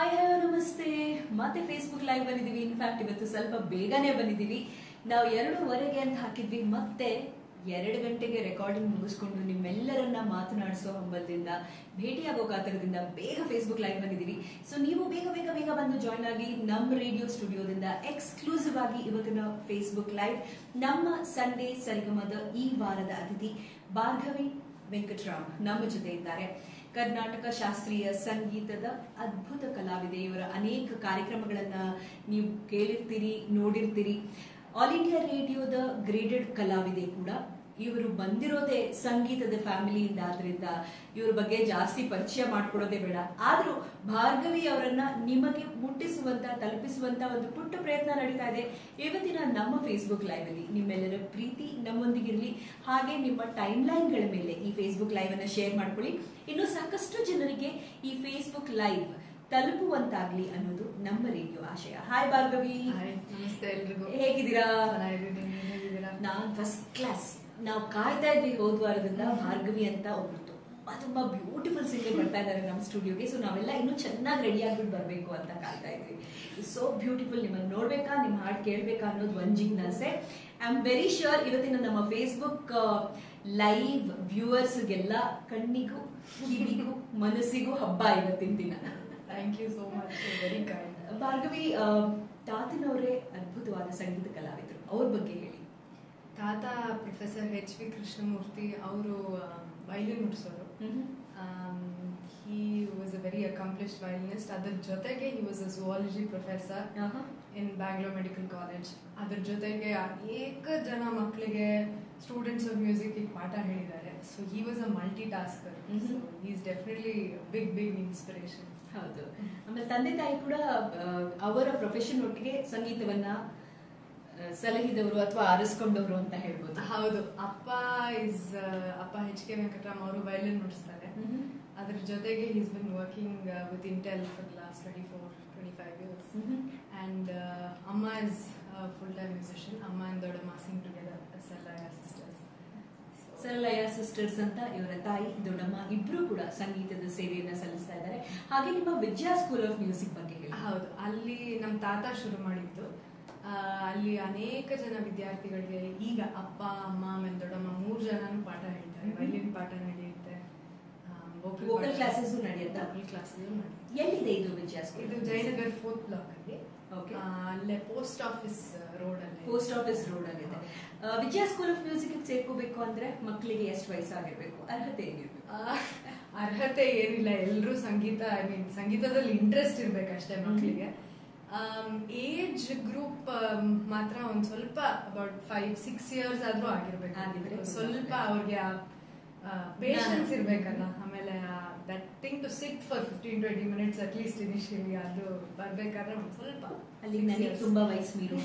Hi hello ನಮಸ್ತೆ ಮತ್ತೆ Facebook live ಬಂದಿದ್ದೀವಿ ಇನ್ಫ್ಯಾಕ್ಟ್ ಇವತ್ತು ಸ್ವಲ್ಪ ಬೇಗನೆ ಬಂದಿದ್ದೀವಿ ನಾವು ಎರಡೂವರೆಗೆ ಅಂತ ಹಾಕಿದ್ವಿ ಮತ್ತೆ ಎರಡು ಗಂಟೆಗೆ ರೆಕಾರ್ಡಿಂಗ್ ಮುಗಿಸ್ಕೊಂಡು ನಿಮ್ಮೆಲ್ಲರನ್ನ ಮಾತನಾಡಿಸೋ ಹಂಬಲದಿಂದ ಭೇಟಿಯಾಗೋ ಕಾತರದಿಂದ ಬೇಗ ಫೇಸ್ಬುಕ್ ಲೈವ್ ಬಂದಿದ್ದೀವಿ ಸೊ ನೀವು ಬೇಗ ಬೇಗ ಬೇಗ ಬಂದು ಜಾಯ್ನ್ ಆಗಿ ನಮ್ಮ ರೇಡಿಯೋ ಸ್ಟುಡಿಯೋದಿಂದ ಎಕ್ಸ್ಕ್ಲೂಸಿವ್ ಆಗಿ ಇವತ್ತಿನ ಫೇಸ್ಬುಕ್ ಲೈವ್ ನಮ್ಮ ಸಂಡೇ ಸರಿಗಮದ ಈ ವಾರದ ಅತಿಥಿ ಭಾರ್ಗವಿ ವೆಂಕಟರಾಮ್ ನಮ್ಮ ಜೊತೆ ಇದ್ದಾರೆ ಕರ್ನಾಟಕ ಶಾಸ್ತ್ರೀಯ ಸಂಗೀತದ ಅದ್ಭುತ ಕಲಾವಿದೆ ಇವರ ಅನೇಕ ಕಾರ್ಯಕ್ರಮಗಳನ್ನ ನೀವು ಕೇಳಿರ್ತೀರಿ ನೋಡಿರ್ತೀರಿ ಆಲ್ ಇಂಡಿಯಾ ರೇಡಿಯೋದ ಗ್ರೇಡೆಡ್ ಕಲಾವಿದೆ ಕೂಡ ಇವರು ಬಂದಿರೋದೇ ಸಂಗೀತದ ಫ್ಯಾಮಿಲಿಯಿಂದ ಆದ್ರಿಂದ ಇವ್ರ ಬಗ್ಗೆ ಜಾಸ್ತಿ ಪರಿಚಯ ಮಾಡ್ಕೊಡೋದೇ ಬೇಡ ಆದ್ರೂ ಭಾರ್ಗವಿ ಅವರನ್ನ ನಿಮಗೆ ಮುಟ್ಟಿಸುವಂತ ತಲುಪಿಸುವಂತ ಒಂದು ಪುಟ್ಟ ಪ್ರಯತ್ನ ನಡೀತಾ ಇದೆ ಇವತ್ತಿನ ನಮ್ಮ ಫೇಸ್ಬುಕ್ ಲೈವ್ ಅಲ್ಲಿ ನಿಮ್ಮೆಲ್ಲರ ಪ್ರೀತಿ ನಮ್ಮೊಂದಿಗಿರ್ಲಿ ಹಾಗೆ ನಿಮ್ಮ ಟೈಮ್ ಲೈನ್ಗಳ ಮೇಲೆ ಈ ಫೇಸ್ಬುಕ್ ಲೈವ್ ಅನ್ನ ಶೇರ್ ಮಾಡ್ಕೊಳ್ಳಿ ಇನ್ನು ಸಾಕಷ್ಟು ಜನರಿಗೆ ಈ ಫೇಸ್ಬುಕ್ ಲೈವ್ ತಲುಪುವಂತಾಗ್ಲಿ ಅನ್ನೋದು ನಮ್ಮ ರೇಡಿಯೋ ಆಶಯ ಹಾಯ್ ಭಾರ್ಗವಿ ಹಾಯ್, ನಮಸ್ತೆ ಎಲ್ರಿಗೂ ಹೇಗಿದ್ದೀರಾ ಚೆನ್ನಾಗಿದ್ದೀನಿ, ನೀವ್ ಹೇಗಿದ್ದೀರಾ? ನಾನ್ ಫಸ್ಟ್ ಕ್ಲಾಸ್ ನಾವು ಕಾಯ್ತಾ ಇದ್ವಿ ಹೋದ ವಾರದಿಂದ ಭಾರ್ಗವಿ ಅಂತ ಒಬ್ರು ತುಂಬಾ ತುಂಬಾ ಬ್ಯೂಟಿಫುಲ್ ಸಿಂಗರ್ ಬರ್ತಾ ಇದ್ದಾರೆ ನಮ್ಮ ಸ್ಟುಡಿಯೋಗೆ ಸೊ ನಾವೆಲ್ಲ ಇನ್ನೂ ಚೆನ್ನಾಗಿ ರೆಡಿ ಆಗ್ಬಿಟ್ಟು ಬರಬೇಕು ಅಂತ ಕಾಯ್ತಾ ಇದ್ವಿ ಸೋ ಬ್ಯೂಟಿಫುಲ್ ನಿಮ್ಮನ್ನ ನೋಡ್ಬೇಕಾ ನಿಮ್ಮ ಹಾಡು ಕೇಳ್ಬೇಕಾ ಅನ್ನೋದು ಒಂದ್ ಜಿಜ್ಞಾಸೆ ಐ ಆಮ್ ವೆರಿ ಶ್ಯೂರ್ ಇವತ್ತಿನ ನಮ್ಮ ಫೇಸ್ಬುಕ್ ಲೈವ್ ವ್ಯೂವರ್ಸ್ಗೆಲ್ಲ ಕಣ್ಣಿಗೂ ಕಿವಿಗೂ ಮನಸ್ಸಿಗೂ ಹಬ್ಬ ಇವತ್ತಿನ ದಿನ thank you so much very kind Bhargavi ಆ, ತಾತನವರೇ ಅದ್ಭುತವಾದ ಸಂಗೀತ ಕಲಾವಿದರು ಅವ್ರ ಬಗ್ಗೆ ಹೇಳಿ ತಾತ ಪ್ರೊಫೆಸರ್ ಎಚ್ ವಿ ಕೃಷ್ಣಮೂರ್ತಿ ಅವರು ವೈಲಿನ್ ನುಡಿಸೋರು he was a very accomplished violinist ಅದ್ರ ಜೊತೆಗೆ he was a zoology professor ಆಹಾ. ಇನ್ ಬ್ಯಾಂಗ್ಳೂರ್ ಮೆಡಿಕಲ್ ಕಾಲೇಜ್ ಅದ್ರ ಜೊತೆಗೆ ಅನೇಕ ಜನ ಮಕ್ಕಳಿಗೆ ಸ್ಟೂಡೆಂಟ್ಸ್ ಆಫ್ ಮ್ಯೂಸಿಕ್ ಪಾಠ ಹೇಳಿದ್ದಾರೆ so he was a multi tasker Mhm. So he is definitely big big inspiration ಹೌದು ಆಮೇಲೆ ತಂದೆ ತಾಯಿ ಕೂಡ ಆ, ಅವರ ಪ್ರೊಫೆಷನ್ ಒಟ್ಟಿಗೆ ಸಂಗೀತವನ್ನ ಆ, ಸಲಹಿದವರು ಅಥವಾ ಆರಿಸ್ಕೊಂಡವರು ಅಂತ ಹೇಳ್ಬೋದು ಹೌದು ಅಪ್ಪ ಇಸ್ ಅಪ್ಪ ಎಚ್ ಕೆ ವೆಂಕಟರಾಮ್ ಅವರು ವೈಲಿನ್ ನುಡಿಸ್ತಾರೆ ಮ್ಹೂ. ಅದ್ರ ಜೊತೆಗೆ he's been working with Intel for last twenty four twenty five years ಮ್ಹೂ. ಅಂಡ್ ಅಮ್ಮ ಇಸ್ ಫುಲ್ ಟೈಮ್ ಮ್ಯೂಸಿಷಿಯನ್ ಅಮ್ಮ ಅಂಡ್ ದೊಡ್ಡಮ್ಮ ಸಿಂಗ್ ಟುಗೆದರ್ ಸೆಲ್ಲಯ ಸಿಸ್ಟರ್ಸ್ ಸರಳಯ್ಯ ಸಿಸ್ಟರ್ಸ್ ಅಂತ ಇವರ ತಾಯಿ ದೊಡ್ಡಮ್ಮ ಇಬ್ರು ಕೂಡ ಸಂಗೀತದ ಸೇವೆಯನ್ನ ಸಲ್ಲಿಸ್ತಾ ಇದ್ದಾರೆ ಹಾಗೆ ನಿಮ್ಮ ವಿದ್ಯಾ ಸ್ಕೂಲ್ ಆಫ್ ಮ್ಯೂಸಿಕ್ ಬಗ್ಗೆ ಹೇಳಿ ಹೌದು ಅಲ್ಲಿ ನಮ್ಮ ತಾತ ಶುರು ಮಾಡಿದ್ದು ಆ, ಅಲ್ಲಿ ಅನೇಕ ಜನ ವಿದ್ಯಾರ್ಥಿಗಳಿಗೆ ಈಗ ಅಪ್ಪ ಅಮ್ಮ ಆಮೇಲೆ ದೊಡ್ಡಮ್ಮ ಮೂರು ಜನನು ಪಾಠ ಹೇಳ್ತಾರೆ Mhm. ವೈಲಿನ್ ಪಾಠ ನಡೆಯುತ್ತೆ Vocal classes ನಡೆಯುತ್ತಾ? ಕ್ಲಾಸಸ್ ಎಲ್ಲಿದೆ ಇದು ವಿದ್ಯಾ ಸ್ಕೂಲ್ ಇದು ಜಯನಗರ್ ಫೋರ್ತ್ ಬ್ಲಾಕ್ ಅಲ್ಲಿ Okay. ಆ, ಅಲ್ಲೇ ಪೋಸ್ಟ್ ಆಫೀಸ್ ರೋಡ್ ಅಲ್ಲಿ ಪೋಸ್ಟ್ ಆಫೀಸ್ ರೋಡ್ ಅಲ್ಲಿದೆ ಆ, ವಿದ್ಯಾ ಸ್ಕೂಲ್ ಆಫ್ ಮ್ಯೂಸಿಕ್ ಸೇರ್ಕೋಬೇಕು ಅಂದ್ರೆ ಮಕ್ಕಳಿಗೆ ಎಷ್ಟು ವಯಸ್ಸಾಗಿರ್ಬೇಕು ಅರ್ಹತೆ ಏನಿರ್ಬೇಕು ಆ, ಅರ್ಹತೆ ಏನಿಲ್ಲ ಎಲ್ಲರೂ ಸಂಗೀತ ಐ ಮೀನ್ ಸಂಗೀತದಲ್ಲಿ ಇಂಟ್ರೆಸ್ಟ್ ಇರ್ಬೇಕಷ್ಟೇ ಮಕ್ಕಳಿಗೆ ಏಜ್ ಗ್ರೂಪ್ ಮಾತ್ರ ಒಂದ್ ಸ್ವಲ್ಪ ಅಬೌಟ್ ಫೈವ್ ಸಿಕ್ಸ್ ಇಯರ್ಸ್ ಆದ್ರೂ ಆಗಿರ್ಬೇಕು ಆಗಿದ್ರೆ ಸ್ವಲ್ಪ ಅವ್ರಿಗೆ ಪೇಷನ್ಸ್ ಇರ್ಬೇಕಲ್ಲ ಆಮೇಲೆ that thing to sit for fifteen twenty minutes at least initially ಅದು ಬರ್ಬೇಕಾದ್ರೆ ಒಂದ್ ಸ್ವಲ್ಪ ಅಲ್ಲಿ ನನಗೆ ತುಂಬಾ ವಯಸ್ಸು ಮೀರು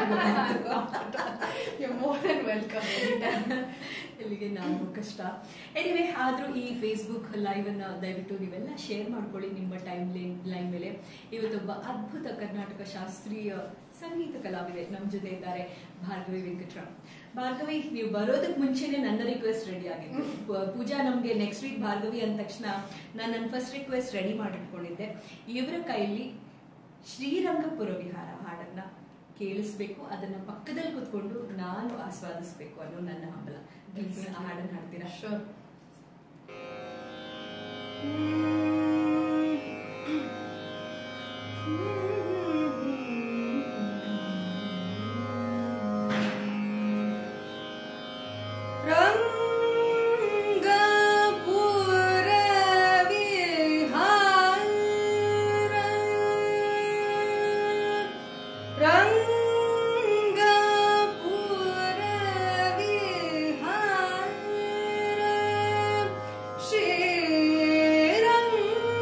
ಮೋರ್ ದನ್ ವೆಲ್ಕಮ್ ಇಲ್ಲಿಗೆ ನಾವು ಕಷ್ಟ ಎನಿವೆ ಆದ್ರೂ ಈ ಫೇಸ್ಬುಕ್ ಲೈವ್ ಅನ್ನ ದಯವಿಟ್ಟು ನೀವೆಲ್ಲ ಶೇರ್ ಮಾಡ್ಕೊಳ್ಳಿ ನಿಮ್ಮ ಟೈಮ್ ಲೈನ್ ಲೈನ್ ಮೇಲೆ ಇವತ್ತೊಬ್ಬ ಅದ್ಭುತ ಕರ್ನಾಟಕ ಶಾಸ್ತ್ರೀಯ ಸಂಗೀತ ಕಲಾವಿದೆ ನಮ್ಮ ಜೊತೆ ಇದ್ದಾರೆ ಭಾರ್ಗವಿ ವೆಂಕಟರಾಮ್ ಭಾರ್ಗವಿ ನೀವು ಬರೋದಕ್ಕೆ ಮುಂಚೆನೆ ನನ್ನ ರಿಕ್ವೆಸ್ಟ್ ರೆಡಿ ಆಗಿತ್ತು ಪೂ- ಪೂಜಾ ನಮ್ಗೆ ನೆಕ್ಸ್ಟ್ ವೀಕ್ ಭಾರ್ಗವಿ ಅಂದ ತಕ್ಷಣ ನಾನು ನನ್ನ ಫಸ್ಟ್ ರಿಕ್ವೆಸ್ಟ್ ರೆಡಿ ಮಾಡಿಟ್ಕೊಂಡಿದ್ದೆ ಇವರ ಕೈಯಲ್ಲಿ ಶ್ರೀರಂಗಪುರ ವಿಹಾರ ಹಾಡನ್ನ ಕೇಳಿಸ್ಬೇಕು ಅದನ್ನ ಪಕ್ಕದಲ್ಲಿ ಕುತ್ಕೊಂಡು ನಾನು ಆಸ್ವಾದಿಸ್ಬೇಕು ಅನ್ನೋ ನನ್ನ ಹಂಬಲ Please ಆ ಹಾಡನ್ನ ಹಾಡ್ತೀರಾ ಶೋರ್ ರಂಗಪುರ ವಿಹಾರ ರಂಗಪುರ ವಿಹಾರ ಶ್ರೀರಂಗ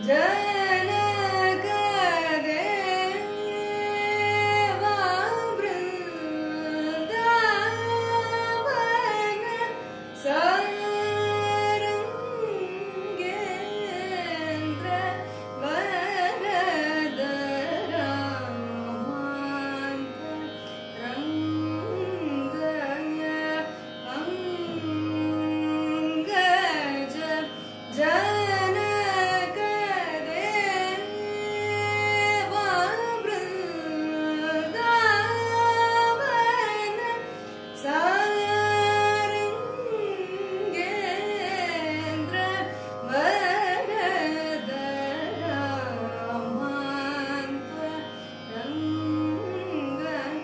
ಜನಕದೇವಾ ಬೃಂದಾವನ ಸಾರಂಗೇಂದ್ರ ವರದ ರಾಮಾಂತ ರಂಗಯ ಅಂಗಜ ಜನಕದೇವಾ ಬೃಂದಾವನ ಸಾರಂಗೇಂದ್ರ ವರದ ರಾಮಾಂತ ರಂಗ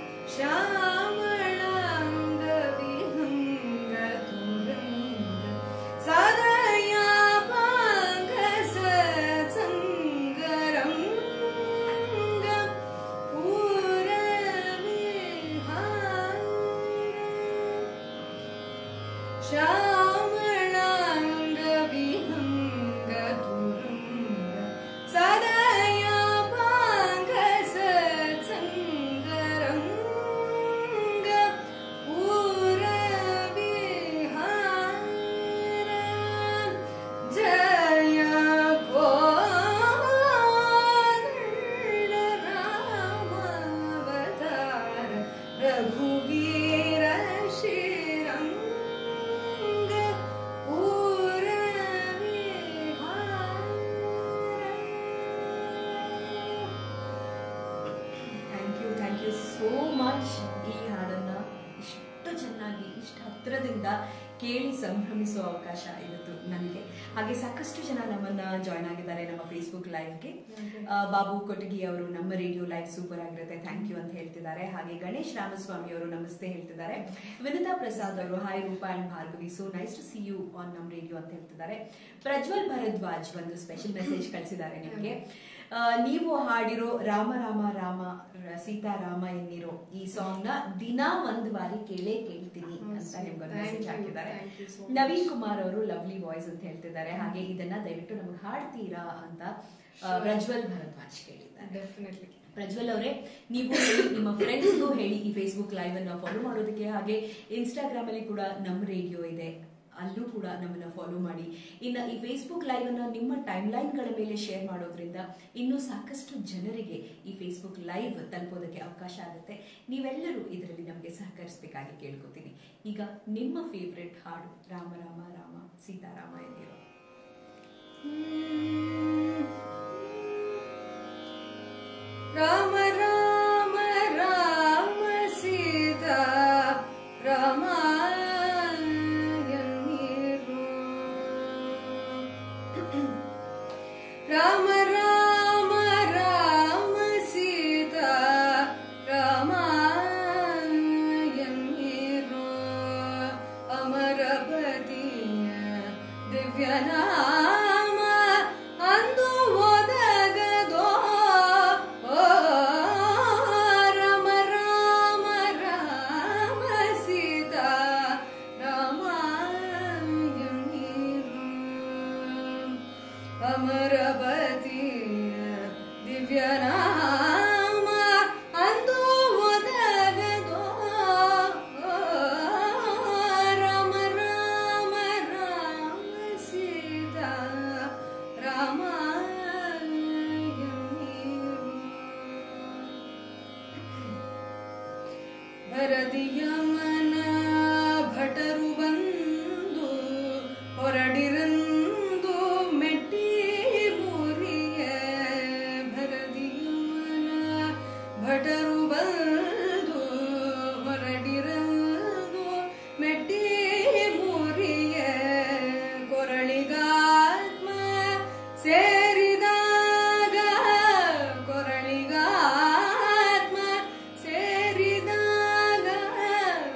ಶ್ಯಾಮಳಾಂಗ ವಿಹಂಗ ತುರಂಗ ಸದಯ ಪಾಂಗ ಸತ್ಸಂಗರಂಗ ಪೂರ ಶ್ಯಾಮಳಾಂಗ ವಿಹಂಗ ತುರಂಗ ಸದಯ ಪಾಂಗ ಸತ್ಸಂಗರಂಗ ಪೂರ ಜಯ ಕೋದಂಡ ರಾಮಾವತಾರ ರಘುವೀರ Srirangapura thank you thank you so much ಈ ಹಾಡನ್ನ ಇಷ್ಟು ಚೆನ್ನಾಗಿ ಇಷ್ಟು ಹತ್ರದಿಂದ ಕೇಳಿ ಸಂಭ್ರಮಿಸುವ ಅವಕಾಶ ಇವತ್ತು ನನಗೆ ಹಾಗೆ ಸಾಕಷ್ಟು ಜನ ನಮ್ಮನ್ನ ಜಾಯ್ನ್ ಆಗಿದ್ದಾರೆ ನಮ್ಮ ಫೇಸ್ಬುಕ್ ಲೈವ್ಗೆ ಬಾಬು ಕೊಟಗಿ ಅವರು ನಮ್ಮ ರೇಡಿಯೋ ಲೈವ್ ಸೂಪರ್ ಆಗಿರುತ್ತೆ ಥ್ಯಾಂಕ್ ಯು ಅಂತ ಹೇಳ್ತಿದ್ದಾರೆ ಹಾಗೆ ಗಣೇಶ್ ರಾಮಸ್ವಾಮಿ ಅವರು ನಮಸ್ತೆ ಹೇಳ್ತಿದ್ದಾರೆ ವಿನಿತಾ ಪ್ರಸಾದ್ ಅವರು hi Rupa and Bhargavi so nice to see you on ನಮ್ಮ ರೇಡಿಯೋ ಅಂತ ಹೇಳ್ತಿದ್ದಾರೆ ಪ್ರಜ್ವಲ್ ಭರದ್ವಾಜ್ ಒಂದು ಸ್ಪೆಷಲ್ ಮೆಸೇಜ್ ಕಳಿಸಿದ್ದಾರೆ ನಿಮಗೆ ಆ, ನೀವು ಹಾಡಿರೋ ರಾಮ ರಾಮ ರಾಮ ರ- ಸೀತಾರಾಮ ಎನ್ನಿರೋ ಈ ಸಾಂಗ್ ನ ದಿನ ಒಂದ್ ಬಾರಿ ಕೇಳೇ ಕೇಳ್ತೀನಿ Oh, ಅಂತ sweet. ನಿಮ್ಗೊಂದು Thank ಮೆಸೇಜ್ you. ಹಾಕಿದ್ದಾರೆ Thank you so much. Naveen Kumar ಅವರು ಲವ್ಲಿ ವಾಯ್ಸ್ ಅಂತ ಹೇಳ್ತಿದ್ದಾರೆ ಹಾಗೆ ಇದನ್ನ ದಯವಿಟ್ಟು ನಮಗೆ ಹಾಡ್ತೀರಾ ಅಂತ ಆ, Sure. ಪ್ರಜ್ವಲ್ ಭರದ್ವಾಜ್ ಕೇಳಿದ್ದಾರೆ ಡೆಫಿನೆಟ್ಲಿ ಪ್ರಜ್ವಲ್ ಅವರೇ ನೀವು ಹೇಳಿ ನಿಮ್ಮ ಫ್ರೆಂಡ್ಸ್ಗೂ ಹೇಳಿ ಈ ಫೇಸ್ಬುಕ್ ಲೈವ್ ಅನ್ನ ಫಾಲೋ ಮಾಡೋದಕ್ಕೆ ಹಾಗೆ ಇನ್ಸ್ಟಾಗ್ರಾಮ್ ಅಲ್ಲಿ ಕೂಡ ನಮ್ಮ ರೇಡಿಯೋ ಇದೆ ಅಲ್ಲೂ ಕೂಡ ನಮ್ಮನ್ನ ಫಾಲೋ ಮಾಡಿ ಇನ್ನು ಈ ಫೇಸ್ಬುಕ್ ಲೈವ್ ಅನ್ನ ನಿಮ್ಮ ಟೈಮ್ ಲೈನ್ಗಳ ಮೇಲೆ ಶೇರ್ ಮಾಡೋದ್ರಿಂದ ಇನ್ನೂ ಸಾಕಷ್ಟು ಜನರಿಗೆ ಈ ಫೇಸ್ಬುಕ್ ಲೈವ್ ತಲುಪೋದಕ್ಕೆ ಅವಕಾಶ ಆಗುತ್ತೆ ನೀವೆಲ್ಲರೂ ಇದರಲ್ಲಿ ನಮಗೆ ಸಹಕರಿಸಬೇಕಾಗಿ ಕೇಳ್ಕೊತೀನಿ ಈಗ ನಿಮ್ಮ ಫೇವ್ರೆಟ್ ಹಾಡು ರಾಮ ರಾಮ ರಾಮ ಸೀತಾರಾಮ ಎಂದಿರೋ ರಾಮ ರಾಮ ರಾಮ ಸೀತಾ ರಾಮ ಎನ್ನಿರು. ರಾಮ ರಾಮ ರಾಮ ಸೀತಾ ರಾಮ ಎನ್ನಿರು. ಅಮರಪತಿಯ ದಿವ್ಯನಾಮ ಅಂದು ಒದಗದೋ ಓ ರಾಮ ರಾಮ ರಾಮ ಸೀತಾ ರಾಮ ಎನ್ನಿರು. ಅಮರಪತಿಯ ದಿವ್ಯನಾಮ ಅಂದು ಒದಗದೋ ರಾಮ ರಾಮ ರಾಮ ಸೀತಾ ರಾಮ ಭರದಿಯಮನ ಭಟರು ಬಂದು ಹೊರಡಿರಂದು ಮೆಟ್ಟಿ ಮುರಿಯ ಭರದಿಯಮನ ಭಟರು ಬಂದು ಹೊರಡಿರಂದು ಮೆಟ್ಟಿ ಮುರಿಯ ಕೊರಳಿಗಾತ್ಮ ಸೇರಿದಾಗ ಕೊರಳಿಗಾತ್ಮ ಸೇರಿದಾಗ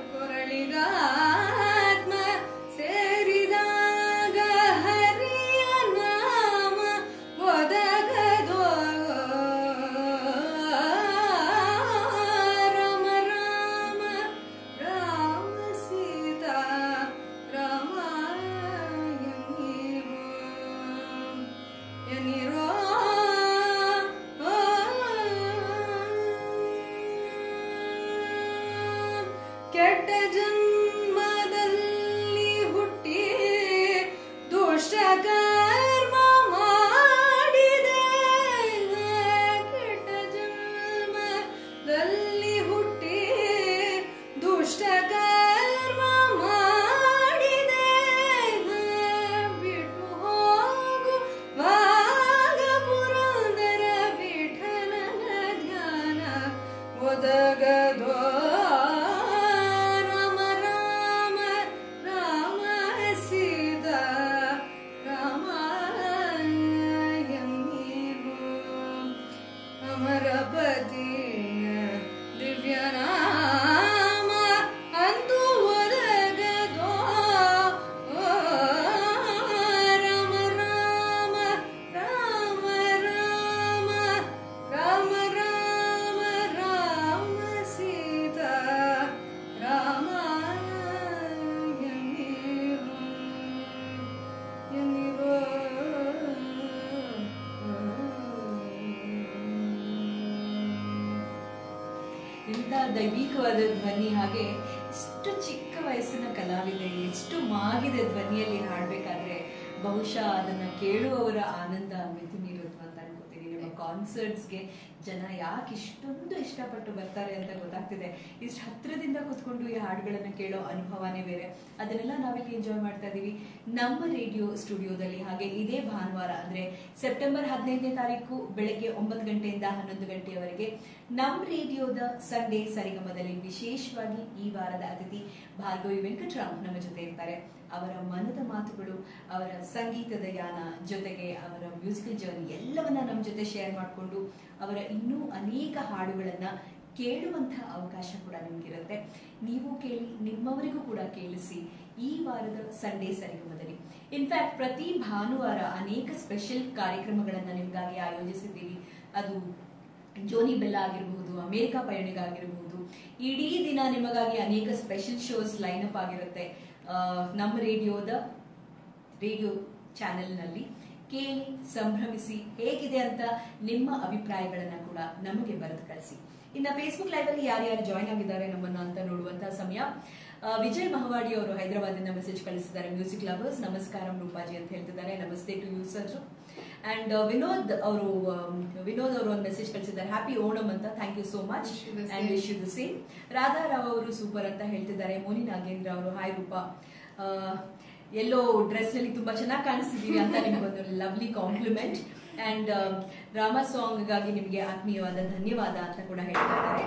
ಇಂಥ ದೈವಿಕವಾದ ಧ್ವನಿ ಹಾಗೆ ಎಷ್ಟು ಚಿಕ್ಕ ವಯಸ್ಸಿನ ಕಲಾವಿದೆ ಎಷ್ಟು ಮಾಗಿದೆ ಧ್ವನಿಯಲ್ಲಿ ಹಾಡಬೇಕಾದ್ರೆ ಬಹುಶಃ ಅದನ್ನ ಕೇಳುವವರ ಆನಂದ ಮಿತಿ ಮೀರುವುದು ಅಂತ ಅನ್ಕೋತೀನಿ ನಿಮ್ಮ ಕಾನ್ಸರ್ಟ್ಸ್ಗೆ ಜನ ಯಾಕೆ ಇಷ್ಟೊಂದು ಇಷ್ಟಪಟ್ಟು ಬರ್ತಾರೆ ಅಂತ ಗೊತ್ತಾಗ್ತಿದೆ ಇಷ್ಟು ಹತ್ರದಿಂದ ಕೂತ್ಕೊಂಡು ಈ ಹಾಡುಗಳನ್ನ ಕೇಳೋ ಅನುಭವನೇ ಬೇರೆ ಅದನ್ನೆಲ್ಲ ನಾವಿಲ್ಲಿ ಎಂಜಾಯ್ ಮಾಡ್ತಾ ಇದೀವಿ ನಮ್ಮ ರೇಡಿಯೋ ಸ್ಟುಡಿಯೋದಲ್ಲಿ ಹಾಗೆ ಇದೇ ಭಾನುವಾರ ಅಂದ್ರೆ ಸೆಪ್ಟೆಂಬರ್ ಹದಿನೈದನೇ ತಾರೀಕು ಬೆಳಗ್ಗೆ ಒಂಬತ್ತು ಗಂಟೆಯಿಂದ ಹನ್ನೊಂದು ಗಂಟೆಯವರೆಗೆ ನಮ್ಮ ರೇಡಿಯೋದ ಸಂಡೇ ಸರಿಗಮದಲ್ಲಿ ವಿಶೇಷವಾಗಿ ಈ ವಾರದ ಅತಿಥಿ ಭಾರ್ಗವಿ ವೆಂಕಟರಾಮ್ ನಮ್ಮ ಜೊತೆ ಇರ್ತಾರೆ ಅವರ ಮನದ ಮಾತುಗಳು ಅವರ ಸಂಗೀತದ ಯಾನ ಜೊತೆಗೆ ಅವರ ಮ್ಯೂಸಿಕಲ್ ಜರ್ನಿ ಎಲ್ಲವನ್ನ ನಮ್ಮ ಜೊತೆ ಶೇರ್ ಮಾಡಿಕೊಂಡು ಅವರ ಇನ್ನೂ ಅನೇಕ ಹಾಡುಗಳನ್ನ ಕೇಳುವಂತಹ ಅವಕಾಶ ಕೂಡ ನಿಮ್ಗಿರುತ್ತೆ ನೀವು ಕೇಳಿ ನಿಮ್ಮವರಿಗೂ ಕೂಡ ಕೇಳಿಸಿ ಈ ವಾರದ ಸಂಡೇ ಸರಿಗಮದಲ್ಲಿ ಇನ್ಫ್ಯಾಕ್ಟ್ ಪ್ರತಿ ಭಾನುವಾರ ಅನೇಕ ಸ್ಪೆಷಲ್ ಕಾರ್ಯಕ್ರಮಗಳನ್ನ ನಿಮ್ಗಾಗಿ ಆಯೋಜಿಸಿದ್ದೀವಿ ಅದು ಜೋನಿ ಬೆಲ್ಲ ಆಗಿರಬಹುದು ಅಮೇರಿಕ ಪಯಣಿಗ ಆಗಿರಬಹುದು ಇಡೀ ದಿನ ನಿಮಗಾಗಿ ಅನೇಕ ಸ್ಪೆಷಲ್ ಶೋಸ್ ಲೈನ್ ಅಪ್ ಆಗಿರುತ್ತೆ ಆ, ನಮ್ಮ ರೇಡಿಯೋದ ರೇಡಿಯೋ ಚಾನೆಲ್ನಲ್ಲಿ ಕೇಳಿ ಸಂಭ್ರಮಿಸಿ ಹೇಗಿದೆ ಅಂತ ನಿಮ್ಮ ಅಭಿಪ್ರಾಯಗಳನ್ನ ಕೂಡ ನಮಗೆ ಬರೆದು ಕಳಿಸಿ ಇನ್ನು ಫೇಸ್ಬುಕ್ ಲೈವ್ ಅಲ್ಲಿ ಯಾರ್ಯಾರು ಜಾಯ್ನ್ ಆಗಿದ್ದಾರೆ ನಮ್ಮನ್ನ ಅಂತ ನೋಡುವಂತಹ ಸಮಯ ಆ, ವಿಜಯ್ ಮಹವಾಡಿ ಅವರು ಹೈದರಾಬಾದಿಂದ ಮೆಸೇಜ್ ಕಳಿಸಿದ್ದಾರೆ ಮ್ಯೂಸಿಕ್ ಲವರ್ಸ್ ನಮಸ್ಕಾರ ರೂಪಾಜಿ ಅಂತ ಹೇಳ್ತಿದ್ದಾರೆ ನಮಸ್ತೆ to you sir and Vinod ಅವರು ವಿನೋದ್ ಅವರು ಒಂದು ಮೆಸೇಜ್ ಕಳಿಸಿದ್ದಾರೆ ಹ್ಯಾಪಿ ಓಣಂ ಅಂತ thank you so much Wish you the and same. Wish you the same ರಾಧಾರಾವ್ ಅವರು ಸೂಪರ್ ಅಂತ ಹೇಳ್ತಿದ್ದಾರೆ ಮೋನಿ ನಾಗೇಂದ್ರ ಅವರು ಹಾಯ್ ರೂಪಾ ಆ, ಎಲ್ಲೋ ಡ್ರೆಸ್ ನಲ್ಲಿ ತುಂಬಾ ಚೆನ್ನಾಗಿ ಕಾಣಿಸ್ತಿದ್ದೀರಿ ಅಂತ ನಿಮಗೊಂದು lovely compliment and Rama song ಗಾಗಿ ನಿಮಗೆ ಆತ್ಮೀಯವಾದ ಧನ್ಯವಾದ ಅಂತ ಕೂಡ ಹೇಳ್ತಾ ಇದ್ದಾರೆ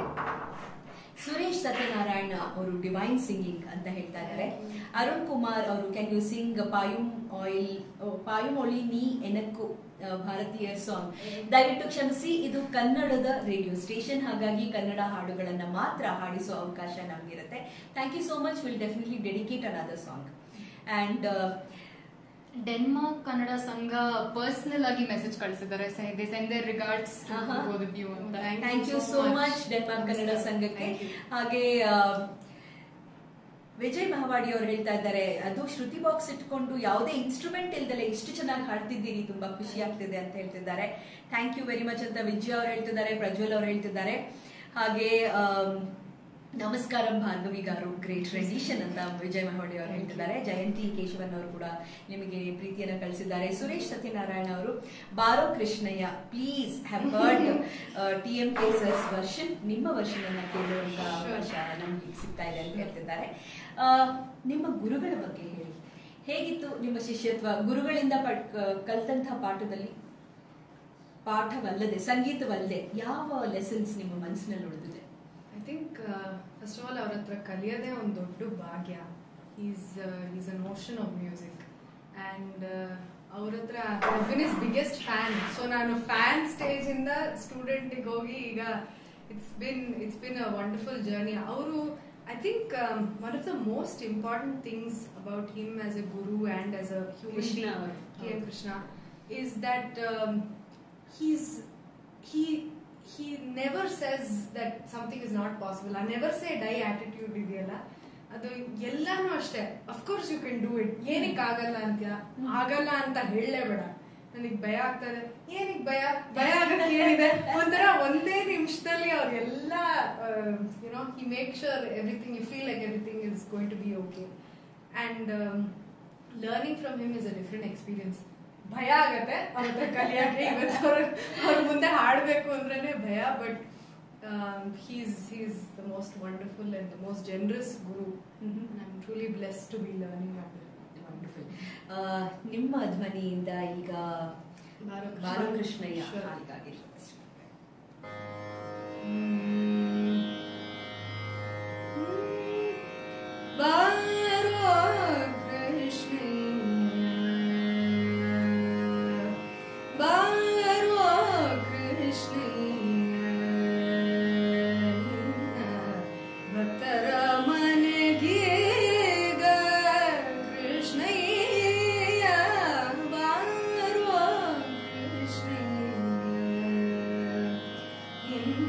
ಸುರೇಶ್ ಸತ್ಯನಾರಾಯಣ ಅವರು ಡಿವೈನ್ ಸಿಂಗಿಂಗ್ ಅಂತ ಹೇಳ್ತಾ ಇದ್ದಾರೆ ಅರುಣ್ ಕುಮಾರ್ ಅವರು ಕ್ಯಾನ್ ಯು ಸಿಂಗ್ ಪಾಯುಮ್ ಆಯಿಲ್ ಪಾಯುಮ್ ಒಳಿ ನೀ ಎನಕ್ಕು ಆ, ಭಾರತೀಯ ಸಾಂಗ್ ದಯವಿಟ್ಟು ಕ್ಷಮಿಸಿ ಇದು ಕನ್ನಡದ ರೇಡಿಯೋ ಸ್ಟೇಷನ್ ಹಾಗಾಗಿ ಕನ್ನಡ ಹಾಡುಗಳನ್ನ ಮಾತ್ರ ಹಾಡಿಸೋ ಅವಕಾಶ ನಮಗಿರುತ್ತೆ thank you so much will definitely dedicate another song and Denmark Kannada Sangha personal ಆಗಿ ಮೆಸೇಜ್ ಕಳಿಸಿದ್ದಾರೆ ದೇ ಸೆಂಡ್ ದೇರ್ ರಿಗಾರ್ಡ್ಸ್ ಆಹಾ. ವ್ಯೂ ಅಂತ Thank thank you you so so much much. Denmark Kannada ನಮಸ್ಕಾರ. ಸಂಘಕ್ಕೆ Thank you. ಹಾಗೆ ಆ, ವಿಜಯ್ ಮಹವಾಡಿ ಅವರು ಹೇಳ್ತಾ ಇದ್ದಾರೆ ಅದು ಶ್ರುತಿ ಬಾಕ್ಸ್ ಇಟ್ಕೊಂಡು ಯಾವುದೇ ಇನ್ಸ್ಟ್ರೂಮೆಂಟ್ ಇಲ್ದಲೆ ಇಷ್ಟು ಚೆನ್ನಾಗಿ ಹಾಡ್ತಿದ್ದೀರಿ ತುಂಬಾ ಖುಷಿ ಆಗ್ತಿದೆ ಅಂತ ಹೇಳ್ತಿದ್ದಾರೆ ಥ್ಯಾಂಕ್ ಯು ವೆರಿ ಮಚ್ ಅಂತ ವಿಜಯ್ ಅವ್ರು ಹೇಳ್ತಿದ್ದಾರೆ ಪ್ರಜ್ವಲ್ ಅವ್ರು ಹೇಳ್ತಿದ್ದಾರೆ ಹಾಗೆ ಆಮ್, ನಮಸ್ಕಾರಂ ಭಾರ್ಗವಿ ಗಾರು ಗ್ರೇಟ್ ರೆಡಿಷನ್ ಅಂತ ವಿಜಯ್ ಮಹವಾಡಿ ಅವರು ಹೇಳ್ತಿದ್ದಾರೆ ಜಯಂತಿ ಕೇಶವನ್ ಅವರು ಕೂಡ ನಿಮಗೆ ಪ್ರೀತಿಯನ್ನ ಕಳಿಸಿದ್ದಾರೆ ಸುರೇಶ್ ಸತ್ಯನಾರಾಯಣ ಅವರು ಬಾರೋ Krishnayya please have heard T M K sir's version ನಿಮ್ಮ ವರ್ಷನ್ ಅನ್ನ ಕೇಳುವಂತ ಅವಕಾಶ ನಮ್ಗೆ ಸಿಗ್ತಾ ಇದೆ ಅಂತ ಹೇಳ್ತಿದ್ದಾರೆ ಆ, ನಿಮ್ಮ ಗುರುಗಳ ಬಗ್ಗೆ ಹೇಳಿ ಹೇಗಿತ್ತು ನಿಮ್ಮ ಶಿಷ್ಯತ್ವ ಗುರುಗಳಿಂದ ಪಡ್ ಕಲ್ತಂತಹ ಪಾಠದಲ್ಲಿ ಪಾಠವಲ್ಲದೆ ಸಂಗೀತವಲ್ಲದೆ ಯಾವ ಲೆಸನ್ಸ್ ನಿಮ್ಮ ಮನಸ್ಸಿನಲ್ಲಿ ಉಳಿದಿದೆ I think first of all ಅವ್ರ ಹತ್ರ ಕಲಿಯೋದೇ ಒಂದು ದೊಡ್ಡ ಭಾಗ್ಯ is is an motion of music and ಅವ್ರ ಹತ್ರ been his biggest fan so ನಾನು ಫ್ಯಾನ್ ಸ್ಟೇಜಿಂದ ಸ್ಟೂಡೆಂಟಿಗೆ ಹೋಗಿ ಈಗ it's been it's been a wonderful journey ಅವರು I think one of the most important things about him as a guru and as a human Krishna ಅವರು. K N Krishna is that um, he's he he never says that something is not possible I never say die attitude ಇದೆಯಲ್ಲ ಅದು ಎಲ್ಲಾನು ಅಷ್ಟೇ of course you can do it ಏನಕ್ಕೆ ಆಗಲ್ಲ ಅಂತ್ಯ ಆಗಲ್ಲ ಅಂತ ಹೇಳಲೇಬೇಡ ನನಗೆ ಭಯ ಆಗ್ತದೆ ಏನಕ್ಕೆ ಭಯ ಭಯ ಆಗಕ್ಕೆ ಏನಿದೆ ಒಂಥರ ಒಂದೇ ನಿಮಿಷದಲ್ಲಿ ಅವ್ರೆಲ್ಲ you know he make sure everything you feel like everything is going to be okay and learning from him is a different experience ಭಯ ಆಗತ್ತೆ ಅವ್ರ ಹತ್ರ ಕಲಿಯಕ್ಕೆ ಇವತ್ತು ಅವ್ರ ಅವ್ರ ಮುಂದೆ ಹಾಡಬೇಕು ಅಂದ್ರೇನೆ ಭಯ but he's he's the most wonderful and the most generous guru I am truly blessed to be learning wonderful ನಿಮ್ಮ ಧ್ವನಿಯಿಂದ ಈಗ ಬಾರೋ ಕೃಷ್ಣಯ್ಯ Sure. ಹಾಡಿಗಾಗಿ ಬಾರೋ ಕೃಷ್ಣಯ್ಯ ಬಾರೋ ಕೃಷ್ಣಯ್ಯ ನಿನ್ನ ಭಕ್ತರ ಮನೆಗೀಗ ಕೃಷ್ಣಯ್ಯ ಬಾರೋ ಕೃಷ್ಣಯ್ಯ ನಿನ್ನ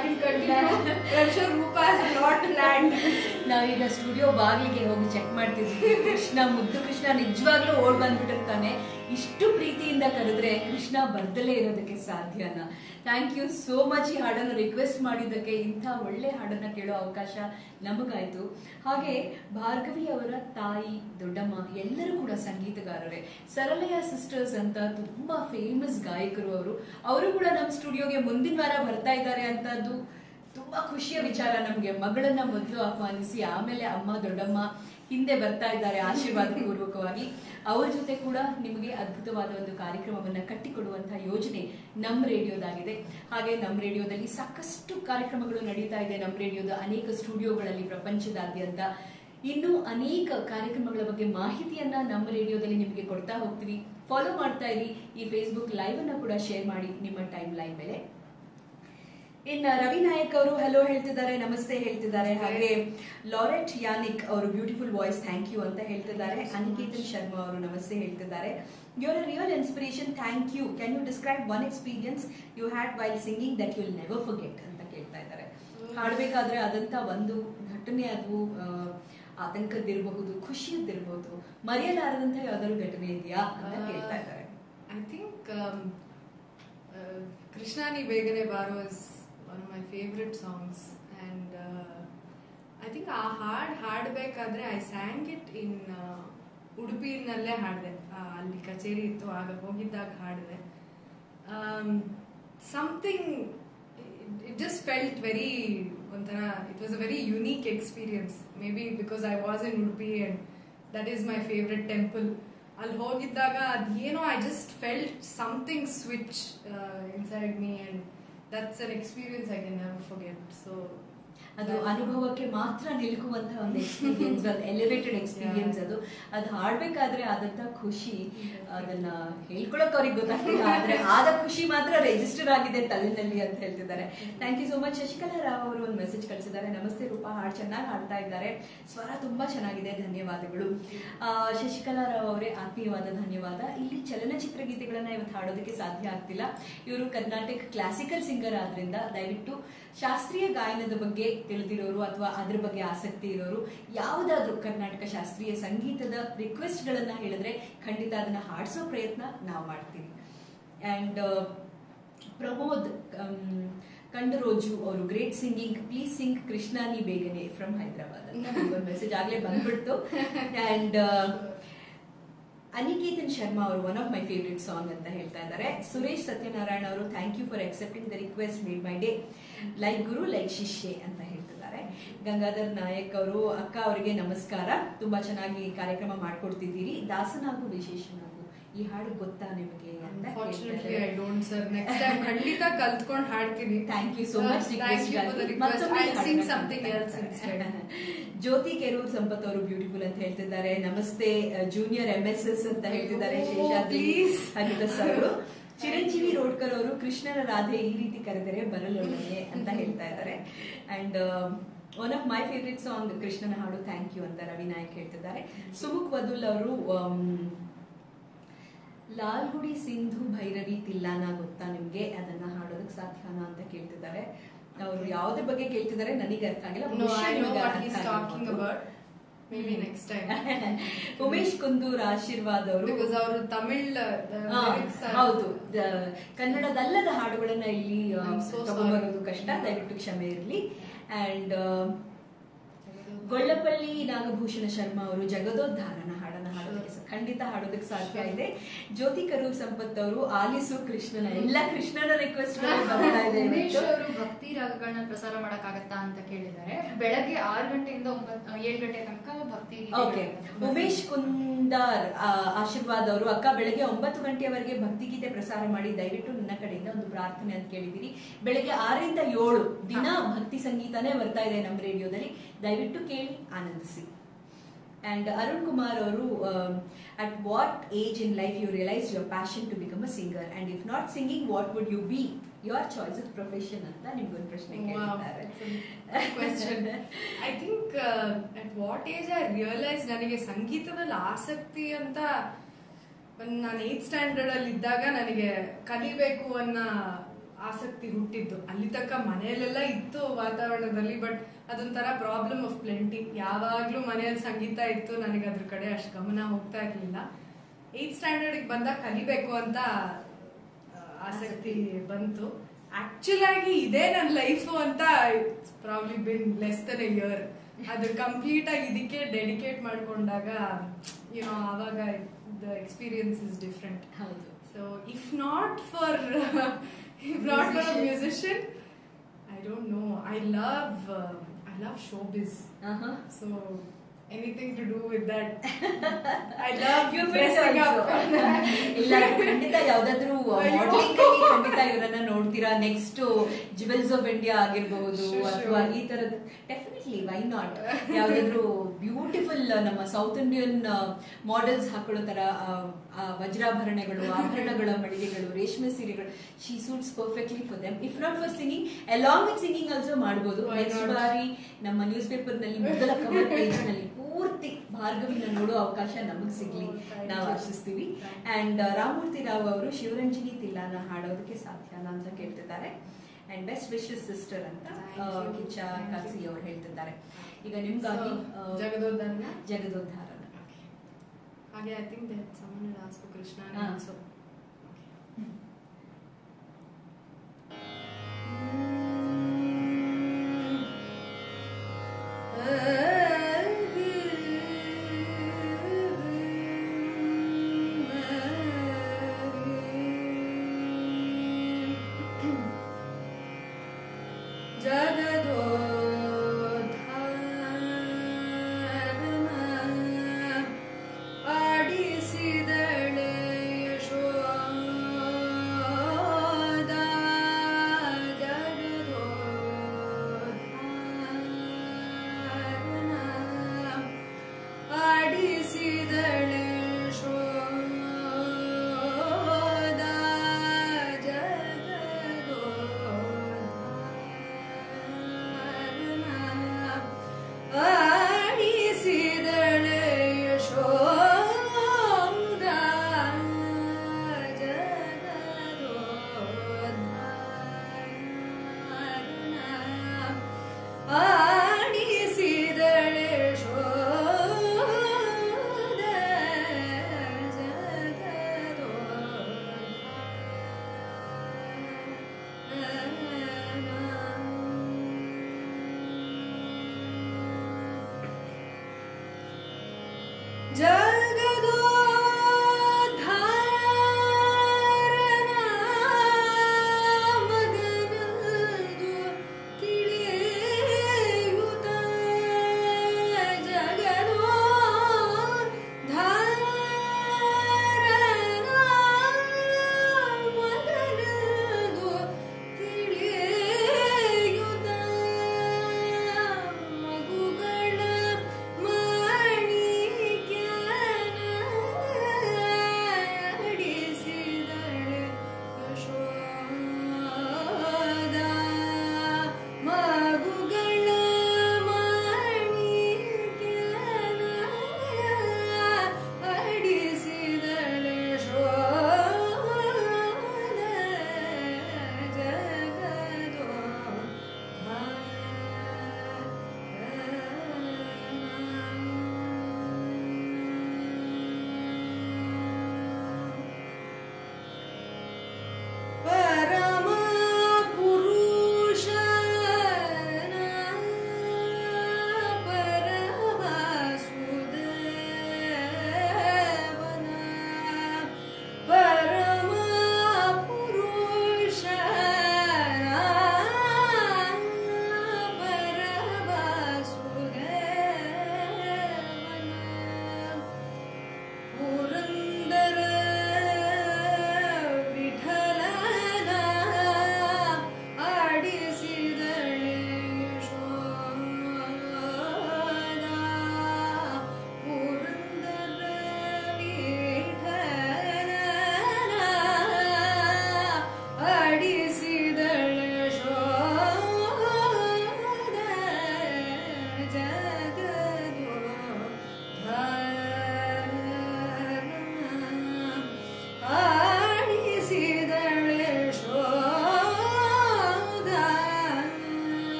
can continue. I'm sure Rupa has a lot planned. ನಾವೀಗ ಸ್ಟುಡಿಯೋ ಬಾಗಿಲಿಗೆ ಹೋಗಿ ಚೆಕ್ ಮಾಡ್ತಿದ್ವಿ ಕೃಷ್ಣ ಮುದ್ದು ಕೃಷ್ಣ ನಿಜವಾಗ್ಲೂ ಓಡ್ ಬಂದ್ಬಿಟ್ಟಿರ್ತಾನೆ ಇಷ್ಟು ಪ್ರೀತಿಯಿಂದ ಕರೆದ್ರೆ ಕೃಷ್ಣ ಬರ್ದಲೇ ಇರೋದಕ್ಕೆ ಸಾಧ್ಯನಾ ಥ್ಯಾಂಕ್ ಯು ಸೋ ಮಚ್ ಈ ಹಾಡನ್ನು ರಿಕ್ವೆಸ್ಟ್ ಮಾಡಿದ್ದಕ್ಕೆ ಇಂಥ ಒಳ್ಳೆ ಹಾಡನ್ನ ಕೇಳೋ ಅವಕಾಶ ನಮಗಾಯ್ತು ಹಾಗೆ ಭಾರ್ಗವಿ ಅವರ ತಾಯಿ ದೊಡ್ಡಮ್ಮ ಎಲ್ಲರೂ ಕೂಡ ಸಂಗೀತಗಾರರೇ ಸರಳಯ್ಯ ಸಿಸ್ಟರ್ಸ್ ಅಂತ ತುಂಬಾ ಫೇಮಸ್ ಗಾಯಕರು ಅವರು ಅವರು ಕೂಡ ನಮ್ಮ ಸ್ಟುಡಿಯೋಗೆ ಮುಂದಿನ ವಾರ ಬರ್ತಾ ಇದ್ದಾರೆ ಅಂತದ್ದು ತುಂಬಾ ಖುಷಿಯ ವಿಚಾರ ನಮಗೆ ಮಗಳನ್ನ ಮೊದಲು ಆಹ್ವಾನಿಸಿ ಆಮೇಲೆ ಅಮ್ಮ ದೊಡ್ಡಮ್ಮ ಹಿಂದೆ ಬರ್ತಾ ಇದ್ದಾರೆ ಆಶೀರ್ವಾದ ಪೂರ್ವಕವಾಗಿ ಅವ್ರ ಜೊತೆ ಕೂಡ ನಿಮಗೆ ಅದ್ಭುತವಾದ ಒಂದು ಕಾರ್ಯಕ್ರಮವನ್ನ ಕಟ್ಟಿಕೊಡುವಂತಹ ಯೋಜನೆ ನಮ್ಮ ರೇಡಿಯೋದಾಗಿದೆ ಹಾಗೆ ನಮ್ಮ ರೇಡಿಯೋದಲ್ಲಿ ಸಾಕಷ್ಟು ಕಾರ್ಯಕ್ರಮಗಳು ನಡೀತಾ ಇದೆ ನಮ್ಮ ರೇಡಿಯೋದ ಅನೇಕ ಸ್ಟುಡಿಯೋಗಳಲ್ಲಿ ಪ್ರಪಂಚದಾದ್ಯಂತ ಇನ್ನು ಅನೇಕ ಕಾರ್ಯಕ್ರಮಗಳ ಬಗ್ಗೆ ಮಾಹಿತಿಯನ್ನ ನಮ್ಮ ರೇಡಿಯೋದಲ್ಲಿ ನಿಮಗೆ ಕೊಡ್ತಾ ಹೋಗ್ತೀವಿ ಫಾಲೋ ಮಾಡ್ತಾ ಇರಿ ಈ ಫೇಸ್ಬುಕ್ ಲೈವ್ ಅನ್ನ ಕೂಡ ಶೇರ್ ಮಾಡಿ ನಿಮ್ಮ ಟೈಮ್ ಲೈನ್ ಮೇಲೆ ಇನ್ನ ರವಿ ನಾಯಕ್ ಅವರು ಹಲೋ ಹೇಳ್ತಿದ್ದಾರೆ ನಮಸ್ತೆ ಹೇಳ್ತಿದ್ದಾರೆ ಹಾಗೆ ಲಾರೆಟ್ ಯಾನಿಕ್ ಅವರು ಬ್ಯೂಟಿಫುಲ್ ವಾಯ್ಸ್ ಥ್ಯಾಂಕ್ ಯು ಅಂತ ಹೇಳ್ತಿದ್ದಾರೆ ಅನಿಕೇತನ್ ಶರ್ಮಾ ಅವರು ನಮಸ್ತೆ ಹೇಳ್ತಿದ್ದಾರೆ your a real inspiration thank you can you describe one experience you had while singing that you will never forget ಅಂತ ಕೇಳ್ತಾ ಇದ್ದಾರೆ ಹಾಡ್ಬೇಕಾದ್ರೆ ಅದಂತ ಒಂದು ಘಟನೆ ಅದು ಆ, ಆತಂಕದ್ದಿರಬಹುದು ಖುಷಿಯದ್ದಿರಬಹುದು ಮರೆಯಲಾರದಂತ ಯಾವ್ದಾದ್ರು ಘಟನೆ ಇದೆಯಾ ಅಂತ ಕೇಳ್ತಾ ಇದ್ದಾರೆ I think um, uh, Krishnani Begane Baro is one of my favorite songs, and uh, I think ಆ ಹಾಡ್ ಹಾಡಬೇಕಾದ್ರೆ ಐ ಸ್ಯಾಂಗ್ ಇಟ್ ಇನ್ ಉಡುಪಿನಲ್ಲೇ ಹಾಡಿದೆ ಅಲ್ಲಿ ಕಚೇರಿ ಇತ್ತು ಆಗ ಹೋಗಿದ್ದಾಗ ಹಾಡಿದೆ something it just felt very ಒಂಥರ it was a very unique experience maybe because I was in Udupi and that is my favourite temple ಅಲ್ಲಿ ಹೋಗಿದ್ದಾಗ ಅದೇನೋ I just felt something switch inside me and that's an experience I can never forget so ಅದು ಅನುಭವಕ್ಕೆ ಮಾತ್ರ ನಿಲ್ಕುವಂತಹ ಒಂದು experience ಅದು elevated experience ಅದು ಅದು ಹಾಡ್ಬೇಕಾದ್ರೆ ಆದಂತ ಖುಷಿ ಅದನ್ನ ಹೇಳ್ಕೊಳಕ್ ಅವ್ರಿಗೆ ಗೊತ್ತಾಗ್ತಿಲ್ಲ ಆದ್ರೆ ಆದ ಖುಷಿ ಮಾತ್ರ ರಿಜಿಸ್ಟರ್ ಆಗಿದೆ ತಲೆನಲ್ಲಿ ಅಂತ ಹೇಳ್ತಿದ್ದಾರೆ thank you so much Shashikala Rao ಅವರು ಒಂದು ಮೆಸೇಜ್ ಕಳಿಸಿದ್ದಾರೆ ನಮಸ್ತೆ ರೂಪಾ ಹಾಡು ಚೆನ್ನಾಗಿ ಹಾಡ್ತಾ ಇದ್ದಾರೆ ಸ್ವರ ತುಂಬಾ ಚೆನ್ನಾಗಿದೆ ಧನ್ಯವಾದಗಳು ಆ, ಶಶಿಕಲಾ ರಾವ್ ಅವರೇ ಆತ್ಮೀಯವಾದ ಧನ್ಯವಾದ ಇಲ್ಲಿ ಚಲನಚಿತ್ರ ಗೀತೆಗಳನ್ನ ಇವತ್ತು ಹಾಡೋದಕ್ಕೆ ಸಾಧ್ಯ ಆಗ್ತಿಲ್ಲ ಇವರು ಕರ್ನಾಟಕ ಕ್ಲಾಸಿಕಲ್ ಸಿಂಗರ್ ಆದ್ರಿಂದ ದಯವಿಟ್ಟು ಶಾಸ್ತ್ರೀಯ ಗಾಯನದ ಬಗ್ಗೆ ತಿಳಿದಿರೋರು ಅಥವಾ ಅದ್ರ ಬಗ್ಗೆ ಆಸಕ್ತಿ ಇರೋರು ಯಾವುದಾದ್ರೂ ಕರ್ನಾಟಕ ಶಾಸ್ತ್ರೀಯ ಸಂಗೀತದ ರಿಕ್ವೆಸ್ಟ್ ಗಳನ್ನ ಹೇಳಿದ್ರೆ ಖಂಡಿತ ಅದನ್ನ ಹಾಡಿಸೋ ಪ್ರಯತ್ನ ನಾವು ಮಾಡ್ತೀವಿ ಅಂಡ್ ಪ್ರಮೋದ್ ಕಂಡರೋಜು ಅವರು ಗ್ರೇಟ್ ಸಿಂಗಿಂಗ್ ಪ್ಲೀಸ್ ಸಿಂಗ್ ಕೃಷ್ಣಾನಿ ಬೇಗನೆ ಫ್ರಮ್ ಹೈದರಾಬಾದ್ ಅಂತ ಒಂದು ಮೆಸೇಜ್ ಆಗ್ಲೇ ಬಂದ್ಬಿಡ್ತು ಅಂಡ್ ಅನಿಕೇತನ್ ಶರ್ಮಾ ಅವರು one of my favourite song ಅಂತ ಹೇಳ್ತಾ ಇದ್ದಾರೆ ಸುರೇಶ್ ಸತ್ಯನಾರಾಯಣ ಅವರು thank you for accepting the request made my day like guru like shishye ಅಂತ ಹೇಳ್ತಿದ್ದಾರೆ ಗಂಗಾಧರ್ ನಾಯಕ್ ಅವರು ಅಕ್ಕ ಅವರಿಗೆ ನಮಸ್ಕಾರ ತುಂಬಾ ಚೆನ್ನಾಗಿ ಕಾರ್ಯಕ್ರಮ ಮಾಡ್ಕೊಡ್ತಿದ್ದೀರಿ ದಾಸನಾಗು ವಿಶೇಷನಾಗು ಈ ಹಾಡು ಗೊತ್ತಾ ನಿಮಗೆ ಅಂತ unfortunately I don't sir next time ಖಂಡಿತ ಕಲ್ತ್ಕೊಂಡು ಹಾಡ್ತೀನಿ thank you so much thank you for the request I sing something else instead Jyoti Kerur Sampath ಅವರು ಬ್ಯೂಟಿಫುಲ್ ಅಂತ ಹೇಳ್ತಿದ್ದಾರೆ ನಮಸ್ತೆ ಜೂನಿಯರ್ ಎಂ ಎಸ್ ಎಸ್ ಅಂತ ಹೇಳ್ತಿದ್ದಾರೆ Oh, ಶೇಷಾದ್ರಿ please. ಹರಿದಾಸ್ ಅವರು ಚಿರಂಜೀವಿ ರೋಡ್ಕರ್ ಅವರು ಕೃಷ್ಣನ ರಾಧೆ ಈ ರೀತಿ ಕರೆದರೆ ಬರಲೊಡನೆ ಅಂತ ಹೇಳ್ತಾ ಇದ್ದಾರೆ and one of my favourite song ಕೃಷ್ಣನ ಹಾಡು ಥ್ಯಾಂಕ್ ಯು ಅಂತ ರವಿ ನಾಯಕ್ ಹೇಳ್ತಿದ್ದಾರೆ ಸುಮುಖ್ ವದುಲ್ ಅವರು ಲಾಲ್ಗುಡಿ ಸಿಂಧು ಭೈರವಿ ತಿಲ್ಲಾನ ಗೊತ್ತಾ ನಿಮ್ಗೆ ಅದನ್ನ ಹಾಡೋದಕ್ಕೆ ಸಾಧ್ಯನಾ ಅಂತ ಕೇಳ್ತಿದ್ದಾರೆ ಅವರು ಯಾವ್ದ್ರ ಬಗ್ಗೆ ಕೇಳ್ತಿದ್ದಾರೆ ನನಗೆ ಅರ್ಥ ಆಗಿಲ್ಲ ನೋ ಬಹುಶಃ ಐ ನೋ ನಿಮ್ಗೆ ವಾಟ್ ಅರ್ಥ ಈಸ್ ಟಾಕಿಂಗ್ ಆಗಿರ್ಬೋದು. About maybe next time Umesh Kundur Ashirwad ಅವರು ಬಿಕಾಸ್ ಅವರು ತಮಿಳ್ ಹಾ, ಹೌದು ದ- ಕನ್ನಡದಲ್ಲದ ಹಾಡುಗಳನ್ನ ಇಲ್ಲಿ ಆ, I'm so sorry. ತಗೊಂಡ್ಬರೋದು ಕಷ್ಟ ದಯವಿಟ್ಟು ಕ್ಷಮೆ ಇರಲಿ ಅಂಡ್ ಗೊಳ್ಳಪಳ್ಳಿ ನಾಗಭೂಷಣ ಶರ್ಮಾ ಅವರು ಜಗದೋದ್ಧಾರನ ಹಾಡನ್ನ ಹಾಡೋದಕ್ಕೆ ಸ- ಖಂಡಿತ ಹಾಡೋದಕ್ಕೆ ಸಾಧ್ಯ ಇದೆ ಜ್ಯೋತಿ ಕರೂರ್ ಸಂಪತ್ ಅವರು ಆಲಿಸು ಕೃಷ್ಣನ ಎಲ್ಲ ಕೃಷ್ಣನ ರಿಕ್ವೆಸ್ಟ್ ಬರ್ತಾ ಇದೆ ಉಮೇಶ್ ಇವತ್ತು. ಅವರು ಭಕ್ತಿ ರಾಗಗಳನ್ನ ಪ್ರಸಾರ ಮಾಡಕ್ಕಾಗತ್ತಾ ಅಂತ ಕೇಳಿದ್ದಾರೆ ಬೆಳಗ್ಗೆ ಆರು ಗಂಟೆಯಿಂದ ಒಂಬತ್ತು ಏಳು ಗಂಟೆ ತನಕ ಭಕ್ತಿ ಓಕೆ ಉಮೇಶ್ ಕುಂದಾರ್ ಆ, ಆಶೀರ್ವಾದ್ ಅವರು ಅಕ್ಕ ಬೆಳಗ್ಗೆ ಒಂಬತ್ತು ಗಂಟೆಯವರೆಗೆ ಭಕ್ತಿಗೀತೆ ಪ್ರಸಾರ ಮಾಡಿ ದಯವಿಟ್ಟು ನನ್ನ ಕಡೆಯಿಂದ ಒಂದು ಪ್ರಾರ್ಥನೆ ಅಂತ ಕೇಳಿದ್ದೀರಿ ಬೆಳಗ್ಗೆ ಆರರಿಂದ ಏಳು ದಿನ ಭಕ್ತಿ ಸಂಗೀತನೇ ಬರ್ತಾ ಇದೆ ನಮ್ಮ ರೇಡಿಯೋದಲ್ಲಿ ದಯವಿಟ್ಟು ಕೇಳಿ ಆನಂದಿಸಿ ಅಂಡ್ ಅರುಣ್ ಕುಮಾರ್ ಅವರು at what age in life you realise your passion to become a singer and if not singing what would you be your choice of profession ಅಂತ ನಿಮ್ಗೊಂದು ಪ್ರಶ್ನೆ ಕೇಳಿದ್ದಾರೆ question I think at what age I realise ನನಗೆ ಸಂಗೀತದಲ್ಲಿ ಆಸಕ್ತಿ ಅಂತ ನಾನು ಏತ್ standard ಅಲ್ಲಿ ಇದ್ದಾಗ ನನಗೆ ಕಲಿಬೇಕು ಅನ್ನೋ ಆಸಕ್ತಿ ಹುಟ್ಟಿದ್ದು ಅಲ್ಲಿ ತನಕ ಮನೆಯಲ್ಲೆಲ್ಲ ಇತ್ತು ವಾತಾವರಣದಲ್ಲಿ ಬಟ್ ಅದೊಂಥರ ಪ್ರಾಬ್ಲಮ್ ಆಫ್ ಪ್ಲೆಂಟಿ ಯಾವಾಗ್ಲೂ ಮನೆಯಲ್ಲಿ ಸಂಗೀತ ಇತ್ತು ನನಗೆ ಅದ್ರ ಕಡೆ ಅಷ್ಟು ಗಮನ ಹೋಗ್ತಾ ಇರ್ಲಿಲ್ಲ ಏಯ್ತ್ ಸ್ಟ್ಯಾಂಡರ್ಡ್ ಬಂದಾಗ ಕಲಿಬೇಕು ಅಂತ ಆ, ಆಸಕ್ತಿ ಬಂತು ಆಕ್ಚುಲ್ ಆಗಿ ಇದೇ ನನ್ನ ಲೈಫು ಅಂತ probably been less than a year ಅದು ಕಂಪ್ಲೀಟ್ ಆಗಿ ಇದಕ್ಕೆ ಡೆಡಿಕೇಟ್ ಮಾಡ್ಕೊಂಡಾಗ ಏನೋ ಆವಾಗ ದ ಎಕ್ಸ್ಪೀರಿಯನ್ಸ್ ಇಸ್ ಡಿಫ್ರೆಂಟ್ ಹೌದು so if not for if not for a musician I don't know I love I love show biz Uh-huh. So anything to do with that I love You you fit also. ಇಲ್ಲ ಖಂಡಿತ ಯಾವ್ದಾದ್ರು ಅಯ್ಯೋ. Modelling ಅಲ್ಲಿ ಖಂಡಿತ ಇವರನ್ನ ನೋಡ್ತೀರಾ next jewels of India ಆಗಿರ್ಬಹುದು Sure, ಅಥವಾ sure. ಈ ತರದ ಡೆಫಿನೆಟ್ಲಿ ವೈ ನಾಟ್ ಯಾವ್ದಾದ್ರು ಬ್ಯೂಟಿಫುಲ್ ನಮ್ಮ ಸೌತ್ ಇಂಡಿಯನ್ ಮಾಡೆಲ್ಸ್ ಹಾಕೊಳ್ಳೋ ತರ ಆ, ಆ ವಜ್ರಾಭರಣಗಳು ಆಭರಣಗಳ ಮಳಿಗೆಗಳು ರೇಷ್ಮೆ ಸೀರೆಗಳು she suits perfectly for them if not for singing along with singing also ಮಾಡಬಹುದು Why ನೆಕ್ಸ್ಟ್ not? ಬಾರಿ ನಮ್ಮ ನ್ಯೂಸ್ ಪೇಪರ್ ನಲ್ಲಿ ಮೊದಲ ಕವರ್ ಪೇಜ್ ನಲ್ಲಿ ಪೂರ್ತಿ ಭಾರ್ಗವಿನ ನೋಡೋ ಅವಕಾಶ ನಮಗ್ ಸಿಗ್ಲಿ Oh, thank ನಾವು you. ಆಶಿಸ್ತೀವಿ ಅಂಡ್ ರಾಮಮೂರ್ತಿ ರಾವ್ ಅವರು ಶಿವರಂಜನಿ ತಿಲ್ಲಾನ ಹಾಡೋದಕ್ಕೆ ಸಾಧ್ಯನಾ ಅಂತ ಕೇಳ್ತಿದ್ದಾರೆ ಅಂಡ್ ಬೆಸ್ಟ್ ವಿಶಸ್ ಸಿಸ್ಟರ್ ಅಂತ Thank ಆ, you. Kiccha Thank you. Kasi ಅವ್ರು ಹೇಳ್ತಿದ್ದಾರೆ ಈಗ ನಿಮ್ಗಾಗಿ ಆ, ಜಗದೋದ್ಧಾರನ ಜಗದೋದ್ಧಾರನ ಹಾಗೆ I think that someone had asked for Krishna Ah. also. ಜಗದೋದ್ಧಾರನ ಆಡಿಸಿದಳೆ ಯಶೋ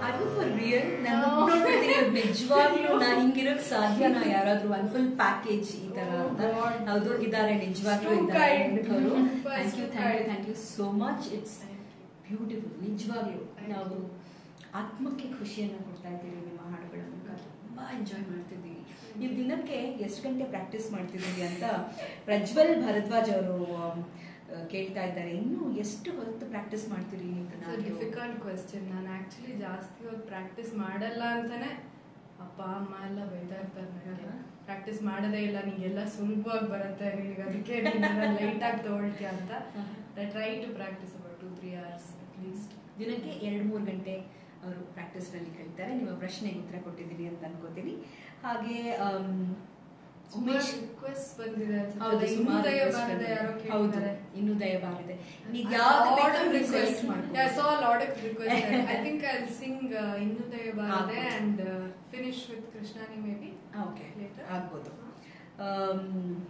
ಅದು ಫಾರ್ ರಿಯಲ್ ನಾನು ನಿಜವಾಗ್ಲೂ ನಾ ಹಿಂಗಿರೋಕ್ ಸಾಧ್ಯ ನಾ ಯಾರಾದ್ರೂ ಒನ್ ಫುಲ್ ಪ್ಯಾಕೇಜ್ ಈ ತರ ಅಂತ. Oh God. ಹೌದು ಇದಾರೆ ನಿಜವಾಗ್ಲೂ So ಇದ್ದಾರೆ kind. ಅವರು Super, thank you so thank you kind. Thank you so much it's beautiful ನಿಜವಾಗ್ಲೂ Thank ನಾವು you. ಆತ್ಮಕ್ಕೆ ಖುಷಿಯನ್ನ ಕೊಡ್ತಾ ಇದ್ದೀವಿ ನಿಮ್ಮ ಹಾಡುಗಳ ಮೂಲಕ ತುಂಬಾ ಎಂಜಾಯ್ ಮಾಡ್ತಿದ್ದೀವಿ ನೀವು ದಿನಕ್ಕೆ ಎಷ್ಟು ಗಂಟೆ ಪ್ರಾಕ್ಟೀಸ್ ಮಾಡ್ತಿದ್ದೀವಿ ಅಂತ ಪ್ರಜ್ವಲ್ ಭರದ್ವಾಜ್ ಅವರು ಕೇಳ್ತಾ ಇದ್ದಾರೆ ಇನ್ನು ಎಷ್ಟು ಹೊತ್ತು ಪ್ರಾಕ್ಟೀಸ್ ಮಾಡ್ತೀರಿ ನೀವು ದಿನಾಗ್ಲೂ? ಡಿಫಿಕಲ್ಟ್ ಕ್ವೆಶ್ಚನ್ ನಾನು ಆಕ್ಚುಲಿ ಜಾಸ್ತಿ ಹೊತ್ತು ಪ್ರಾಕ್ಟೀಸ್ ಮಾಡಲ್ಲ ಅಂತಾನೆ ಅಪ್ಪ ಅಮ್ಮ ಎಲ್ಲ ಬೈತಾ ಇರ್ತಾರೆ ನನಗೆ ಹಾ. ಪ್ರಾಕ್ಟೀಸ್ ಮಾಡೋದೇ ಇಲ್ಲ ನಿಂಗೆಲ್ಲ ಸುಲಭವಾಗಿ ಬರುತ್ತೆ ನಿನಗೆ ಅದಕ್ಕೆ ಲೈಟ್ ಆಗಿ ತಗೊಳ್ತೀಯ ಅಂತ ಹಾ. Try to practise about two three hours at least ದಿನಕ್ಕೆ ಎರಡು ಮೂರು ಗಂಟೆ ಅವರು ಪ್ರಾಕ್ಟೀಸ್ನಲ್ಲಿ ಕಳೀತಾರೆ ನಿಮ್ಮ ಪ್ರಶ್ನೆಗೆ ಉತ್ತರ ಕೊಟ್ಟಿದ್ದೀನಿ ಅಂತ ಅನ್ಕೋತೀನಿ ಹಾಗೆ ಆಮ್, ಉಮೇಶ್ ರಿಕ್ವೆಸ್ಟ್ ಬಂದಿದೆ ಅನ್ಸುತ್ತೆ. ಹೌದು ಇನ್ನೂ ಸುಮಾರು ದಯ request ಬಾರದೆ ಬಂದಿದೆ. ಯಾರೋ ಹೌದು ಕೇಳಿದ್ದಾರೆ ಇನ್ನೂ ದಯ ಬಾರಿದೆ ನೀವು I ಯಾವ್ದು saw lot ಬೇಕಾದ್ರೂ of ನೀವು requests. select ಮಾಡ್ಬೋದು. Yeah, I saw a lot of requests. I think I'll sing uh, Innu Daya Barade ಆಗ್ಬೋದು. and uh, finish with Krishnani maybe. Okay Later. ಆಗ್ಬೋದು ಆಮ್,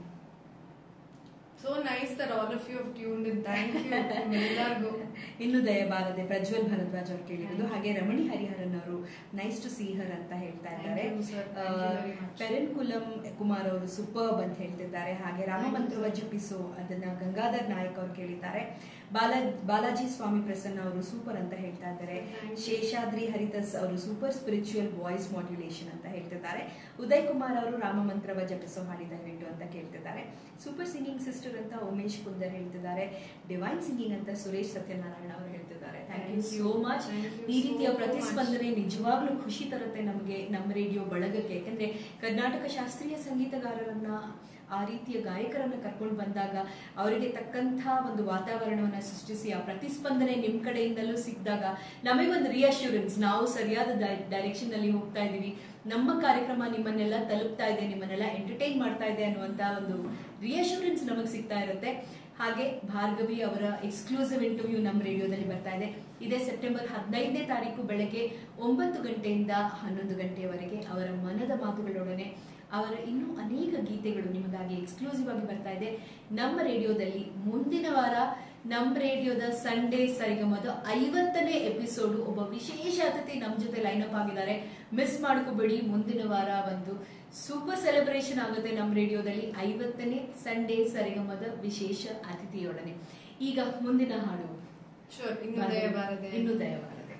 So nice that all of you have tuned in. Thank you. ನಿಮ್ಮೆಲ್ಲರಿಗೂ. ಇನ್ನು ದಯ ಬಾರದೆ ಪ್ರಜ್ವಲ್ ಭರದ್ವಾಜ್ ಅವರು ಕೇಳಿರೋದು Thank you. ಹಾಗೆ ರಮಣಿ ಹರಿಹರನ್ ಅವರು ನೈಸ್ ಟು ಸಿ ಹರ್ ಅಂತ ಹೇಳ್ತಾ Thank ಇದ್ದಾರೆ you, sir. Thank you very much. ಪೆರೆನ್ ಕುಲಂ Kumar ಅವರು ಸೂಪರ್ಬ್ ಅಂತ ಹೇಳ್ತಿದ್ದಾರೆ ಹಾಗೆ ರಾಮ Thank you, ಮಂತ್ರವ sir. ಜಪಿಸೋ ಅದನ್ನ ಗಂಗಾಧರ್ ನಾಯಕ್ ಅವರು ಕೇಳಿದ್ದಾರೆ ಬಾಲ ಬಾಲಾಜಿ ಸ್ವಾಮಿ ಪ್ರಸನ್ನ ಅವರು ಸೂಪರ್ ಅಂತ ಹೇಳ್ತಾ ಇದ್ದಾರೆ Thank you. ಶೇಷಾದ್ರಿ ಹರಿತಸ್ ಅವರು ಸೂಪರ್ ಸ್ಪಿರಿಚುವಲ್ ವಾಯ್ಸ್ ಮಾಡ್ಯುಲೇಷನ್ ಅಂತ ಹೇಳ್ತಿದ್ದಾರೆ ಉದಯ್ ಕುಮಾರ್ ಅವರು ರಾಮ ಮಂತ್ರವ ಜಪಿಸೋ ಹಾಡಿ ದಯವಿಟ್ಟು ಅಂತ ಕೇಳ್ತಿದ್ದಾರೆ ಸೂಪರ್ ಸಿಂಗಿಂಗ್ ಸಿಸ್ಟರ್ ಅಂತ ಉಮೇಶ್ ಕುಂದರ್ ಹೇಳ್ತಿದ್ದಾರೆ ಡಿವೈನ್ ಸಿಂಗಿಂಗ್ ಅಂತ ಸುರೇಶ್ ಸತ್ಯನಾರಾಯಣ ಅವರು ಹೇಳ್ತಿದ್ದಾರೆ thank you Thank so you. Much Thank you ಈ ರೀತಿಯ so ಪ್ರತಿಸ್ಪಂದನೆ ನಿಜವಾಗ್ಲೂ ಖುಷಿ ತರುತ್ತೆ ನಮಗೆ ನಮ್ಮ ರೇಡಿಯೋ ಬಳಗಕ್ಕೆ ಯಾಕಂದ್ರೆ ಕರ್ನಾಟಕ ಶಾಸ್ತ್ರೀಯ ಸಂಗೀತಗಾರರನ್ನ ಆ ರೀತಿಯ ಗಾಯಕರನ್ನ ಕರ್ಕೊಂಡು ಬಂದಾಗ ಅವರಿಗೆ ತಕ್ಕಂಥ ಒಂದು ವಾತಾವರಣವನ್ನ ಸೃಷ್ಟಿಸಿ ಆ ಪ್ರತಿಸ್ಪಂದನೆ ನಿಮ್ ಕಡೆಯಿಂದಲೂ ಸಿಕ್ಕಿದಾಗ ನಮಗೊಂದು ರಿಯಶ್ಯೂರೆನ್ಸ್ ನಾವು ಸರಿಯಾದ ಡೈರೆಕ್ಷನ್ ನಲ್ಲಿ ಹೋಗ್ತಾ ಇದೀವಿ ನಮ್ಮ ಕಾರ್ಯಕ್ರಮ ನಿಮ್ಮನ್ನೆಲ್ಲ ತಲುಪ್ತಾ ಇದೆ ನಿಮ್ಮನ್ನೆಲ್ಲ ಎಂಟರ್ಟೈನ್ ಮಾಡ್ತಾ ಇದೆ ಅನ್ನುವಂತ ಒಂದು ರಿಯಶ್ಯೂರೆನ್ಸ್ ನಮಗೆ ಸಿಗ್ತಾ ಇರುತ್ತೆ ಹಾಗೆ ಭಾರ್ಗವಿ ಅವರ ಎಕ್ಸ್ಕ್ಲೂಸಿವ್ ಇಂಟರ್ವ್ಯೂ ನಮ್ಮ ರೇಡಿಯೋದಲ್ಲಿ ಬರ್ತಾ ಇದೆ ಇದೇ ಸೆಪ್ಟೆಂಬರ್ ಹದಿನೈದನೇ ತಾರೀಕು ಬೆಳಗ್ಗೆ ಒಂಬತ್ತು ಗಂಟೆಯಿಂದ ಹನ್ನೊಂದು ಗಂಟೆಯವರೆಗೆ ಅವರ ಮನದ ಮಾತುಗಳೊಡನೆ ಅವರ ಇನ್ನೂ ಅನೇಕ ಗೀತೆಗಳು ನಿಮಗಾಗಿ ಎಕ್ಸ್ಕ್ಲೂಸಿವ್ ಆಗಿ ಬರ್ತಾ ಇದೆ ನಮ್ಮ ರೇಡಿಯೋದಲ್ಲಿ ಮುಂದಿನ ವಾರ ನಮ್ಮ ರೇಡಿಯೋದ ಸಂಡೇ ಸರಿಗಮದ ಐವತ್ತನೇ ಎಪಿಸೋಡು ಒಬ್ಬ ವಿಶೇಷ ಅತಿಥಿ ನಮ್ಮ ಜೊತೆ ಲೈನ್ ಅಪ್ ಆಗಿದ್ದಾರೆ ಮಿಸ್ ಮಾಡ್ಕೋಬೇಡಿ ಮುಂದಿನ ವಾರ ಒಂದು ಸೂಪರ್ ಸೆಲೆಬ್ರೇಷನ್ ಆಗುತ್ತೆ ನಮ್ಮ ರೇಡಿಯೋದಲ್ಲಿ ಐವತ್ತನೇ ಸಂಡೇ ಸರಿಗಮದ ವಿಶೇಷ ಅತಿಥಿಯೊಡನೆ ಈಗ ಮುಂದಿನ ಹಾಡು Sure. ಇನ್ನು ದಯ ಬಾರದೆ. ಇನ್ನು ದಯ ಬಾರದೆ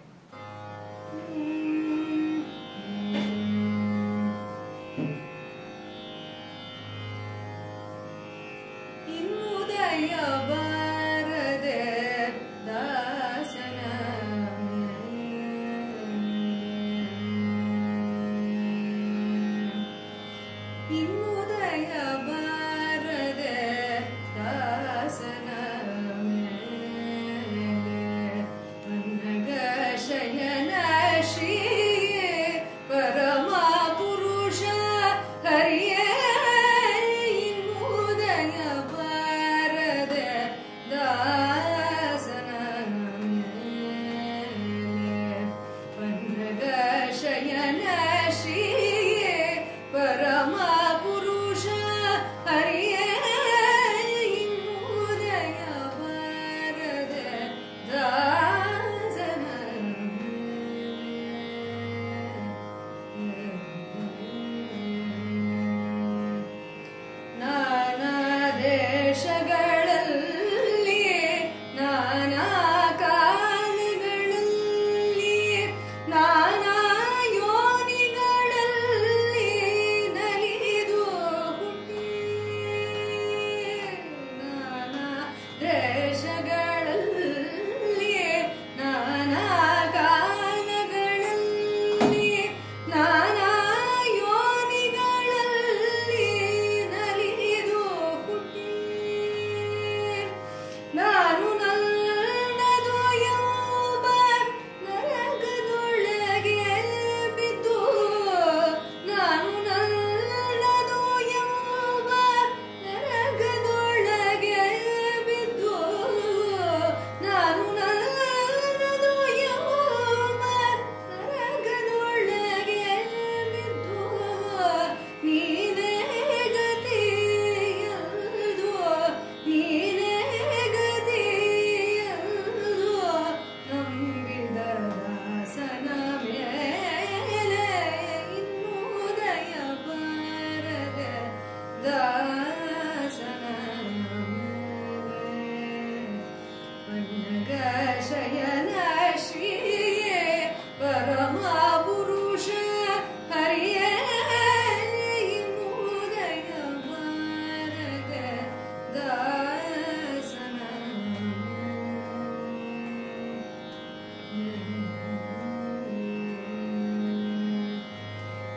ಇನ್ನು ದಯ ಬಾರದೆ ದಾಸನ ಇನ್ನು ದಯ ಬಾರದೆ ದಾಸನ ಮೇಲೆ ಪನ್ನಗ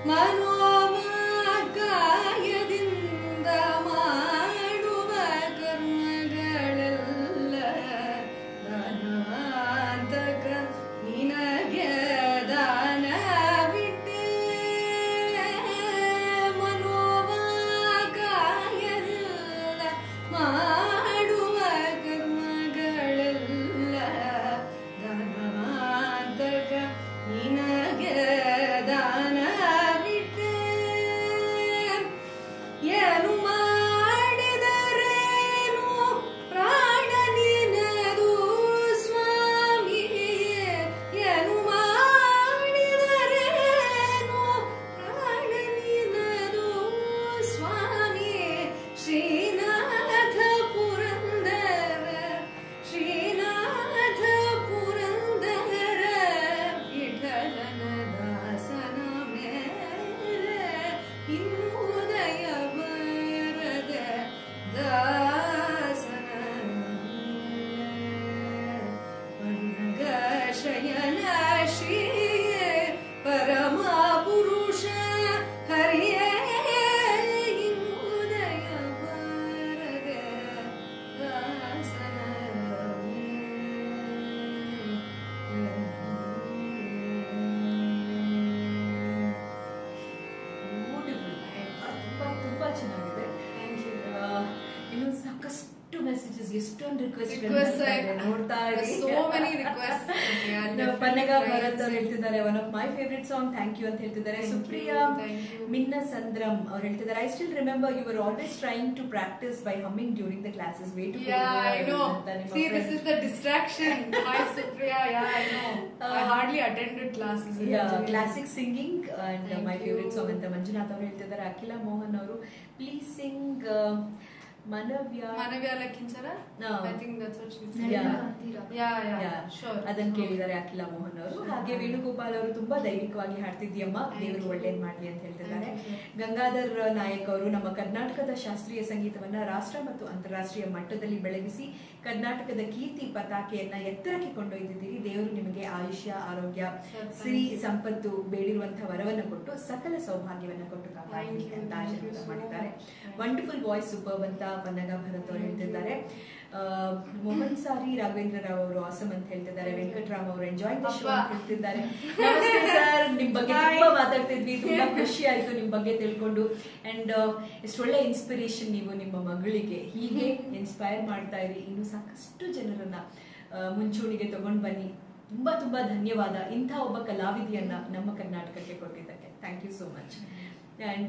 ಮನೋವಾಕಾಯದಿಂದ ಮಾಡುವ ಕರ್ಮಗಳೆಲ್ಲ ದಾನಾಂತಕ ನಿನಗೆ ದಾನವಿಟ್ಟೆ ಮನೋವಾಕಾಯದಿಂದ ಮಾಡುವ ಕರ್ಮಗಳೆಲ್ಲ ದಾನಾಂತಕ ನಿನಗೆ ದಾನವಿಟ್ಟೆ ಏನು ಮಾಡಿದರೇನು ಪ್ರಾಣ ನಿನದು ಸ್ವಾಮಿ ಏನು ಮಾಡಿದರೇನು ಪ್ರಾಣ ನಿನದು ಸ್ವಾಮಿ ಶ್ರೀನಾಥ ಪುರಂದರ ಶ್ರೀನಾಥ ಪುರಂದರ ವಿಠಲನ ದಾಸನ ಮೇಲೆ ಇನ್ನುದಯ ಬರದ ದಾಸನ ಪನ್ನಗ ಶಯನ ಶ್ರೀಯೇ ಪರಮ ಪುರುಷ ಹರಿಯೇ ಇನ್ನುದಯ ಬರದ ದಾಸನ ಬ್ಯೂಟಿಫುಲ್ ತುಂಬಾ ತುಂಬಾ ಚೆನ್ನಾಗಿದೆ ಆ, ಇನ್ನು ಸಾಕಷ್ಟು ಮೆಸೇಜಸ್ ಎಷ್ಟೊಂದು ರಿಕ್ವೆಸ್ಟ್ Requests, ನೋಡ್ತಾ ಇರಿ so many requests. Okay, I'll ನಮ್ಮ definitely Pannaga try Bharath and ಅವ್ರು see. ಹೇಳ್ತಿದ್ದಾರೆ one of my favourite song thank you ಅಂತ ಹೇಳ್ತಿದ್ದಾರೆ Thank you, Supriya thank you. ಮಿನ್ನ Sandram ಅವ್ರು ಹೇಳ್ತಿದ್ದಾರೆ I still remember you are always trying to practise by humming during the classes way to Yeah, I know. See, this is the distraction. Hi, Supriya. Yeah, I know. I Uh, hardly attended classes. in engineering. Classic singing and Thank my you. Favourite song ಅಂತ ಮಂಜುನಾಥ್ ಅವರು ಹೇಳ್ತಿದ್ದಾರೆ ಅಖಿಲ ಮೋಹನ್ ಅವರು please sing ಮನವ್ಯ Manavya Lakinchara? No. I think that's what she said. Yeah. Yeah, yeah, Yeah. sure. ಅದನ್ನ ಕೇಳಿದ್ದಾರೆ ಅಖಿಲ ಮೋಹನ್ ಅವರು Sure. ಹಾಗೆ ವೇಣುಗೋಪಾಲ್ ಅವರು ತುಂಬಾ ದೈವಿಕವಾಗಿ ಹಾಡ್ತಿದ್ಯಮ್ಮ Thank ದೇವರು you. ಒಳ್ಳೇದ್ ಮಾಡ್ಲಿ ಅಂತ ಹೇಳ್ತಿದ್ದಾರೆ Thank you. ಗಂಗಾಧರ್ ನಾಯಕ್ ಅವರು ನಮ್ಮ ಕರ್ನಾಟಕದ ಶಾಸ್ತ್ರೀಯ ಸಂಗೀತವನ್ನ ರಾಷ್ಟ್ರ ಮತ್ತು ಅಂತಾರಾಷ್ಟ್ರೀಯ ಮಟ್ಟದಲ್ಲಿ ಬೆಳಗಿಸಿ ಕರ್ನಾಟಕದ ಕೀರ್ತಿ ಪತಾಕೆಯನ್ನ ಎತ್ತರಕ್ಕೆ ಕೊಂಡೊಯ್ದಿದ್ದೀರಿ ದೇವರು ನಿಮಗೆ ಆಯುಷ್ಯ ಆರೋಗ್ಯ Sure, thank ಸಿರಿ you. ಸಂಪತ್ತು ಬೇಡಿರುವಂತಹ ವರವನ್ನು ಕೊಟ್ಟು ಸಕಲ ಸೌಭಾಗ್ಯವನ್ನ ಕೊಟ್ಟು ಕಾಪಾಡಿ Thank you, ಅಂತ thank you ಆಶೀರ್ವಾದ so ಮಾಡಿದ್ದಾರೆ much. Thank you. Wonderful voice super ಅಂತ ಪನ್ನಗ ಭರತ್ ಅವರು Thank you. ಹೇಳ್ತಿದ್ದಾರೆ ಆ, ಮೊಹಮ್ಮದ್ ಸಾರಿ ರಾಘವೇಂದ್ರ ರಾವ್ ಅವರು ಆಸಮ್ ಅಂತ ಹೇಳ್ತಿದ್ದಾರೆ Thank you. ವೆಂಕಟರಾಮ್ ಅವರು ಎಂಜಾಯ್ ದ ಶೋ ಅಬ್ಬಾ. ಅಂತ ಹೇಳ್ತಿದ್ದಾರೆ ನಮಸ್ತೆ ಸರ್ ನಿಮ್ ಬಗ್ಗೆ Hi. ತುಂಬಾ ಮಾತಾಡ್ತಿದ್ವಿ ತುಂಬಾ ಖುಷಿ ಆಯ್ತು ನಿಮ್ ಬಗ್ಗೆ ತಿಳ್ಕೊಂಡು ಅಂಡ್ ಎಷ್ಟು ಒಳ್ಳೆ ಇನ್ಸ್ಪಿರೇಷನ್ ನೀವು ನಿಮ್ಮ ಮಗಳಿಗೆ ಹೀಗೆ ಇನ್ಸ್ಪೈರ್ ಮಾಡ್ತಾ ಇರಿ ಇನ್ನು ಸಾಕಷ್ಟು ಜನರನ್ನ ಆ, ಮುಂಚೂಣಿಗೆ ತಗೊಂಡ್ ಬನ್ನಿ ತುಂಬಾ ತುಂಬಾ ಧನ್ಯವಾದ ಇಂಥ ಒಬ್ಬ ಕಲಾವಿದೆಯನ್ನ ನಮ್ಮ ಕರ್ನಾಟಕಕ್ಕೆ ಕೊಟ್ಟಿದ್ದಕ್ಕೆ thank you so much and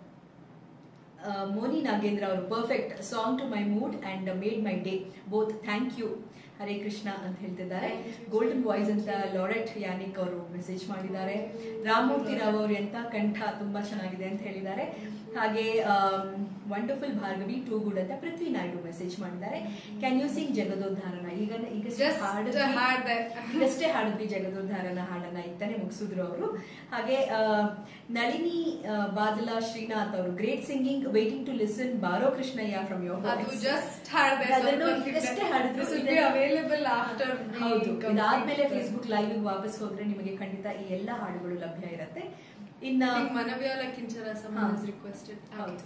Moni Nagendra ಅವರು perfect song to my mood and made my day both thank you Hare Krishna ಅಂತ ಹೇಳ್ತಿದ್ದಾರೆ Thank you. ಗೋಲ್ಡನ್ ವಾಯ್ಸ್ ಅಂತ ಲಾರೆಟ್ ಯಾನಿಕ್ ಅವರು ಮೆಸೇಜ್ ಮಾಡಿದ್ದಾರೆ ರಾಮಮೂರ್ತಿ ರಾವ್ ಅವರು ಎಂತ ಕಂಠ ತುಂಬಾ ಚೆನ್ನಾಗಿದೆ ಅಂತ ಹೇಳಿದ್ದಾರೆ ಹಾಗೆ ವಂಡರ್ಫುಲ್ ಭಾರ್ಗವಿ ಟೂ ಗುಡ್ ಅಂತ ಪೃಥ್ವಿ ನಾಯ್ಡು ಮೆಸೇಜ್ ಮಾಡಿದ್ದಾರೆ ಕ್ಯಾನ್ ಯು ಸಿಂಗ್ ಜಗದೋದ್ಧಾರನ ಈಗ ಈಗ Just had that. ಈಗಷ್ಟೇ ಹಾಡಿದ್ವಿ ಜಗದೋದ್ಧಾರನ ಹಾಡನ್ನ ಇತ್ತಾನೆ ಮುಗಿಸಿದ್ರು ಅವರು ಹಾಗೆ ಆ, ನಳಿನಿ ಆ, ಬಾದಲ ಶ್ರೀನಾಥ್ ಅವರು great singing waiting to listen ಬಾರೋ ಕೃಷ್ಣಯ್ಯ ಫ್ರಮ್ ಯೋರ್ ಅದು just had that. ಅದನ್ನು ಸ್ವಲ್ಪ ಈಗಷ್ಟೇ ಹಾಡಿದ್ರು. This will be available after we ಹೌದು complete ಇದಾದ್ಮೇಲೆ the- ಫೇಸ್ಬುಕ್ ಲೈವ್ ವಾಪಸ್ ಹೋದ್ರೆ ನಿಮಗೆ ಖಂಡಿತ ಈ ಎಲ್ಲ ಹಾಡುಗಳು ಲಭ್ಯ ಇರುತ್ತೆ ಇನ್ನ I think Manavya Lakinchara someone ಹಾ. has requested. ಹೌದು.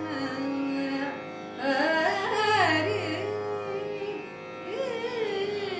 ಹರಿ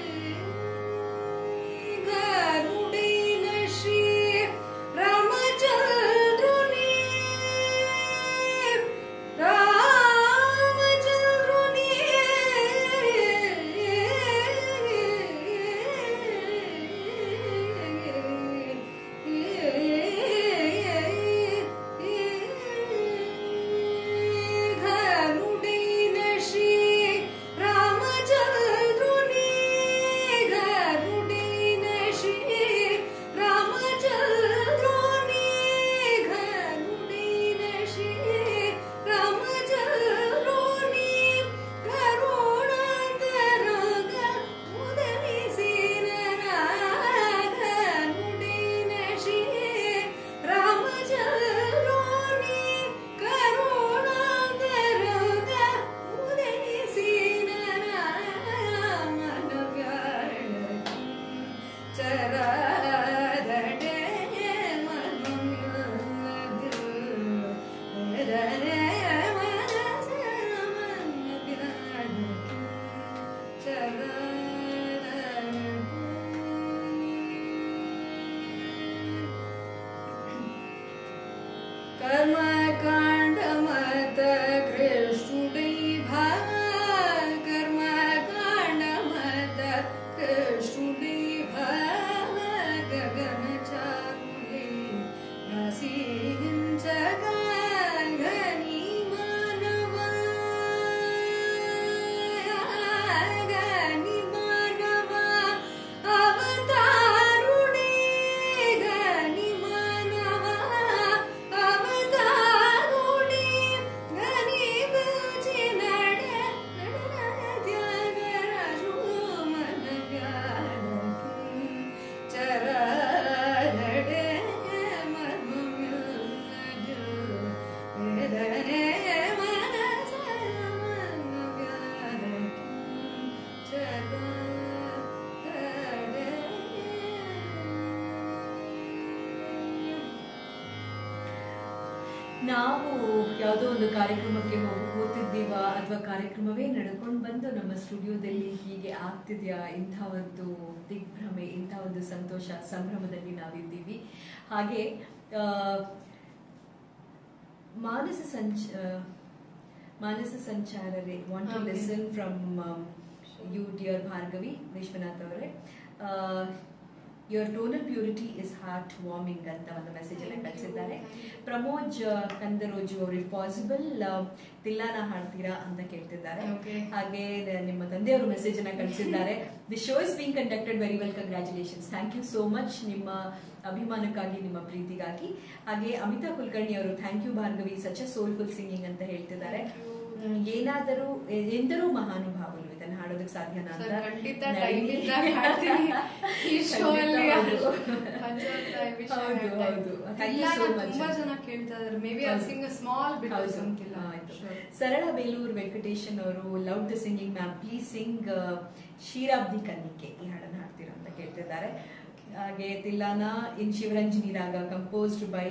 कर्मकाण्डमत कृष्णुडै भाव कर्मकाण्डमत कृष्णुडै भाव गगनचारुले रसिञ्चगागनि मानवा गनि मानवा अवतारुणे गनि मानवा अवतारुणे गनि बुझि नड त्यागराजु मन चरडे मर्ममिल्लजु वेदने मनस मन ನಾವು ಯಾವುದೋ ಒಂದು ಕಾರ್ಯಕ್ರಮಕ್ಕೆ ಹೋಗಿ ಕೂತಿದ್ದೀವ ಅಥವಾ ಕಾರ್ಯಕ್ರಮವೇ ನಡ್ಕೊಂಡು ಬಂದು ನಮ್ಮ ಸ್ಟುಡಿಯೋದಲ್ಲಿ ಹೀಗೆ ಆಗ್ತಿದ್ಯಾ ಇಂಥ ಒಂದು ದಿಗ್ಭ್ರಮೆ ಇಂಥ ಒಂದು ಸಂತೋಷ ಸಂಭ್ರಮದಲ್ಲಿ ನಾವಿದ್ದೀವಿ ಹಾಗೆ ಆ, ಮಾನಸ ಸಂಚ ಆ, ಮಾನಸ ಸಂಚಾರರೇ want to Okay. Listen from you dear Bhargavi Vishwanath ಅವರೇ your tonal purity is heartwarming ಅಂತ ಒಂದು ಮೆಸೇಜ್ ಅನ್ನ Thank you. ಕಳಿಸಿದ್ದಾರೆ ಪ್ರಮೋಜ್ ಆ, ಕಂದರೋಜು ಅವರು ಇಫ್ ಪಾಸಿಬಲ್ ತಿಲ್ಲಾನ ಹಾಡ್ತೀರಾ ಅಂತ ಕೇಳ್ತಿದ್ದಾರೆ Okay. ಹಾಗೆ ನ- ನಿಮ್ಮ ತಂದೆಯವರು ಮೆಸೇಜ್ ಅನ್ನ ಕಳಿಸಿದ್ದಾರೆ the show is being conducted very well congratulations thank you so much ನಿಮ್ಮ ಅಭಿಮಾನಕ್ಕಾಗಿ ನಿಮ್ಮ ಪ್ರೀತಿಗಾಗಿ ಹಾಗೆ ಅಮಿತಾ ಕುಲಕರ್ಣಿ ಅವರು thank you Bhargavi such a soulful singing ಅಂತ ಹೇಳ್ತಿದ್ದಾರೆ Thank you. ಹ್ಮ್, ಏನಾದರೂ ಎ- ಎಂದರೂ ಮಹಾನುಭಾವರು ಇದನ್ನ ಹಾಡೋದಕ್ಕೆ ಸಾಧ್ಯನಾ ಸರ್, ಅಂತ ಖಂಡಿತ ನಳಿನಿ- time ಇದ್ದಾಗ ಹಾಡ್ತೀನಿ. ಈ show ಅಲ್ಲಿ ಖಂಡಿತ ಹೌದು. ಪಂಚಾಯತ್ I wish I ಹೌದು, had time. ಹೌದು. Thank you ಇಲ್ಲ, so ನಾನು much. ತುಂಬಾ ಜನ ಕೇಳ್ತಾ ಇದಾರೆ ಮೇಬಿ ಐ ಹೌದು. ಸಿಂಗ್ ಅ ಸ್ಮಾಲ್ ಬಿಟ್ ಹೌದು. ಅಂತಿಲ್ಲ ಆಯ್ತು. ಸರಳ ಬೇಲೂರು ವೆಂಕಟೇಶನ್ ಅವರು love the singing ma'am please sing ಶೀರಾಬ್ದಿ ಕನ್ನಿಕೆ ಈ ಹಾಡನ್ನು ಹಾಡ್ತೀರಾ ಅಂತ ಕೇಳ್ತಿದ್ದಾರೆ ಹಾಗೆ ತಿಲ್ಲಾನ ಇನ್ ಶಿವರಂಜನಿ ರಾಗ ಕಂಪೋಸ್ಡ್ ಬೈ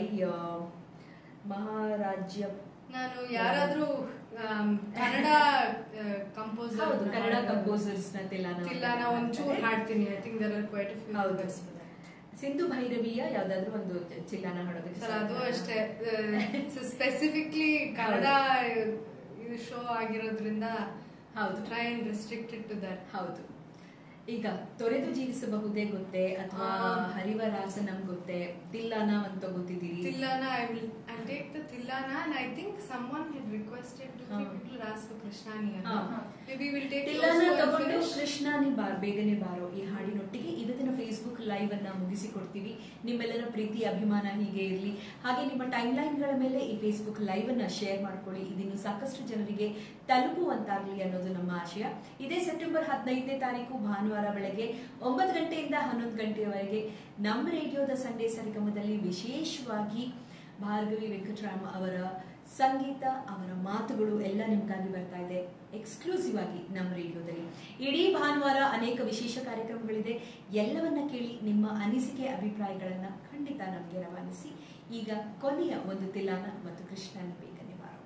ಮಹಾರಾಜ್ಯ ನಾನು ಯಾರಾದ್ರೂ ಆಮ್, ಕನ್ನಡ ಕಂಪೋಸರ್ ಹೌದು ಕನ್ನಡ ಕಂಪೋಸರ್ಸ್ ನ ತಿಲ್ಲಾನ ತಿಲ್ಲಾನ ಒಂಚೂರು ಹಾಡ್ತೀನಿ I think there are quite ಹೌದು ಸಿಂಧು ಭೈರವಿಯ ಯಾವ್ದಾದ್ರು ಒಂದು ಚಿಲ್ಲಾನ ಹಾಡೋದಕ್ಕೆ ಸರ್ ಅದು ಸಾಧ್ಯನಾ? ಅಷ್ಟೇ ಸ್ಪೆಸಿಫಿಕ್ಲಿ ಕನ್ನಡ ಇದು ಶೋ ಆಗಿರೋದ್ರಿಂದ ಹೌದು. Try and restricted to that ಹೌದು ಈಗ ತೊರೆದು ಜೀವಿಸಬಹುದೇ ಗೊತ್ತೇ ಅಥವಾ ಆ. ಹರಿವರಾಸ ನಮ್ ಗೊತ್ತೇ ತಿಲ್ಲಾನ ಅಂತ ಗೊತ್ತಿದ್ದೀರಿ thillana I will I take the thillana and I think someone had requested to ಹಾ. ಪೀಪಲ್ ಆಸ್ ಫಾರ್ ಕೃಷ್ಣಾನಿ ಹಾ. ಮೇಬಿ ವಿಲ್ ಟೇಕ್ ತಿಲ್ಲಾನ ತಗೊಂಡು ಕೃಷ್ಣಾನಿ ಬಾರ್ ಬೇಗನೆ ಬಾರೋ ಈ ಹಾಡಿನೊಟ್ಟಿಗೆ ಇವತ್ತಿನ ಫೇಸ್ಬುಕ್ ಲೈವ್ ಅನ್ನ ಮುಗಿಸಿಕೊಡ್ತೀವಿ ನಿಮ್ಮೆಲ್ಲರ ಪ್ರೀತಿ ಅಭಿಮಾನ ಹೀಗೆ ಇರಲಿ ಹಾಗೆ ನಿಮ್ಮ ಟೈಮ್ ಲೈನ್ಗಳ ಮೇಲೆ ಈ ಫೇಸ್ಬುಕ್ ಲೈವ್ ಅನ್ನ ಶೇರ್ ಮಾಡ್ಕೊಳ್ಳಿ ಇದಿನ್ನು ಸಾಕಷ್ಟು ಜನರಿಗೆ ತಲುಪುವಂತಾಗ್ಲಿ ಅನ್ನೋದು ನಮ್ಮ ಆಶಯ ಇದೇ ಸೆಪ್ಟೆಂಬರ್ ಹದಿನೈದನೇ ತಾರೀಕು ಭಾನುವಾರ ಬೆಳಗ್ಗೆ ಒಂಬತ್ತು ಗಂಟೆಯಿಂದ ಹನ್ನೊಂದು ಗಂಟೆಯವರೆಗೆ ನಮ್ಮ ರೇಡಿಯೋದ ಸಂಡೇ ಸರಿಗಮದಲ್ಲಿ ವಿಶೇಷವಾಗಿ ಭಾರ್ಗವಿ ವೆಂಕಟರಾಮ್ ಅವರ ಸಂಗೀತ ಅವರ ಮಾತುಗಳು ಎಲ್ಲ ನಿಮ್ಗಾಗಿ ಬರ್ತಾ ಇದೆ ಎಕ್ಸ್ಕ್ಲೂಸಿವ್ ಆಗಿ ನಮ್ಮ ರೇಡಿಯೋದಲ್ಲಿ ಇಡೀ ಭಾನುವಾರ ಅನೇಕ ವಿಶೇಷ ಕಾರ್ಯಕ್ರಮಗಳಿದೆ ಎಲ್ಲವನ್ನ ಕೇಳಿ ನಿಮ್ಮ ಅನಿಸಿಕೆ ಅಭಿಪ್ರಾಯಗಳನ್ನ ಖಂಡಿತ ನಮಗೆ ರವಾನಿಸಿ ಈಗ ಕೊನೆಯ ಒಂದು ತಿಲಾನ ಮತ್ತು ಕೃಷ್ಣನ ಬೇಗನೆ ಬಾರೋ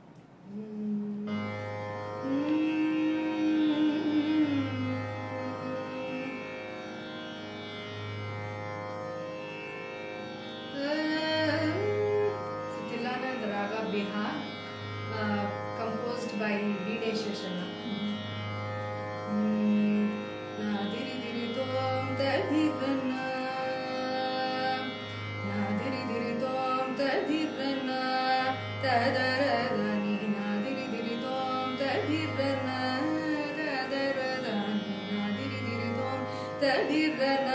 Tilana the Raga Bihar, uh, composed by Vinesh Shana. ನಾದಿರಿ ದಿರಿ ತೋಂ ತದಿರನ ನಾದಿರಿ ದಿರಿ ತೋಂ ತದಿರನ ತದರದನಿ ನಾದಿರಿ ದಿರಿ ತೋಂ ತದಿರನ ತದರದನಿ ನಾದಿರಿ ದಿರಿ ತೋಂ ತದಿರನ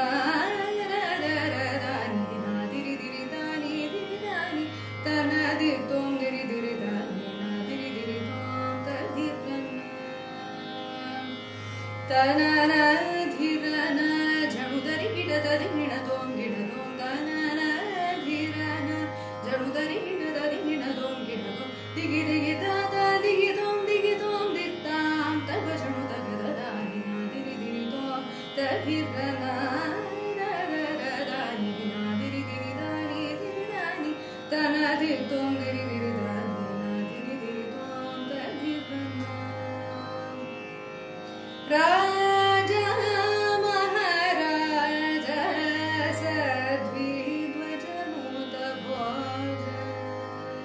ರದರದನಿ ನಾದಿರಿ ದಿರಿ ದಾನಿ ದಿರಿ ದಾನಿ ತನದಿ ತೋಂ ದಿರಿ ದಿರಿ ದಾನಿ ನಾದಿರಿ ದಿರಿ ತೋಂ ತದಿರನ ತನನ ಧಿರನ ಜಣುದರಿ ಗಿಡದರಿ ಗಿಣದೋಂ ಗಿಡದೋಂ ತನನ ಧಿರನ ಜಣುದರಿ ಗಿಡದರಿ ಗಿಣದೋಂ ಗಿಡದೋಂ ದಿಗಿ ದಿಗಿ ದಾದ ದಿಗಿ ದೋಂ ದಿಗಿ ದೋಂ ದಿತ್ತಾಂ ತಗ ಜಣು ತಗ ದದಾನಿ ನಾದಿರಿ ದಿರಿ ದೋಂ ತದಿರನ ದದದದಾನಿ ನಾದಿರಿ ದಿರಿ ದಾನಿ ದಿರಿ ದಾನಿ ತನ ದಿ ದೋಂ ದಿರಿ ದಿರಿ ದಾನಿ ನಾದಿರಿ ದಿರಿ ದೋಂ ತದಿರನ ರಾಜ ಮಹಾರಾಜ ಸದ್ವಿಧ್ವಜ ನೂತ ಭೋಜ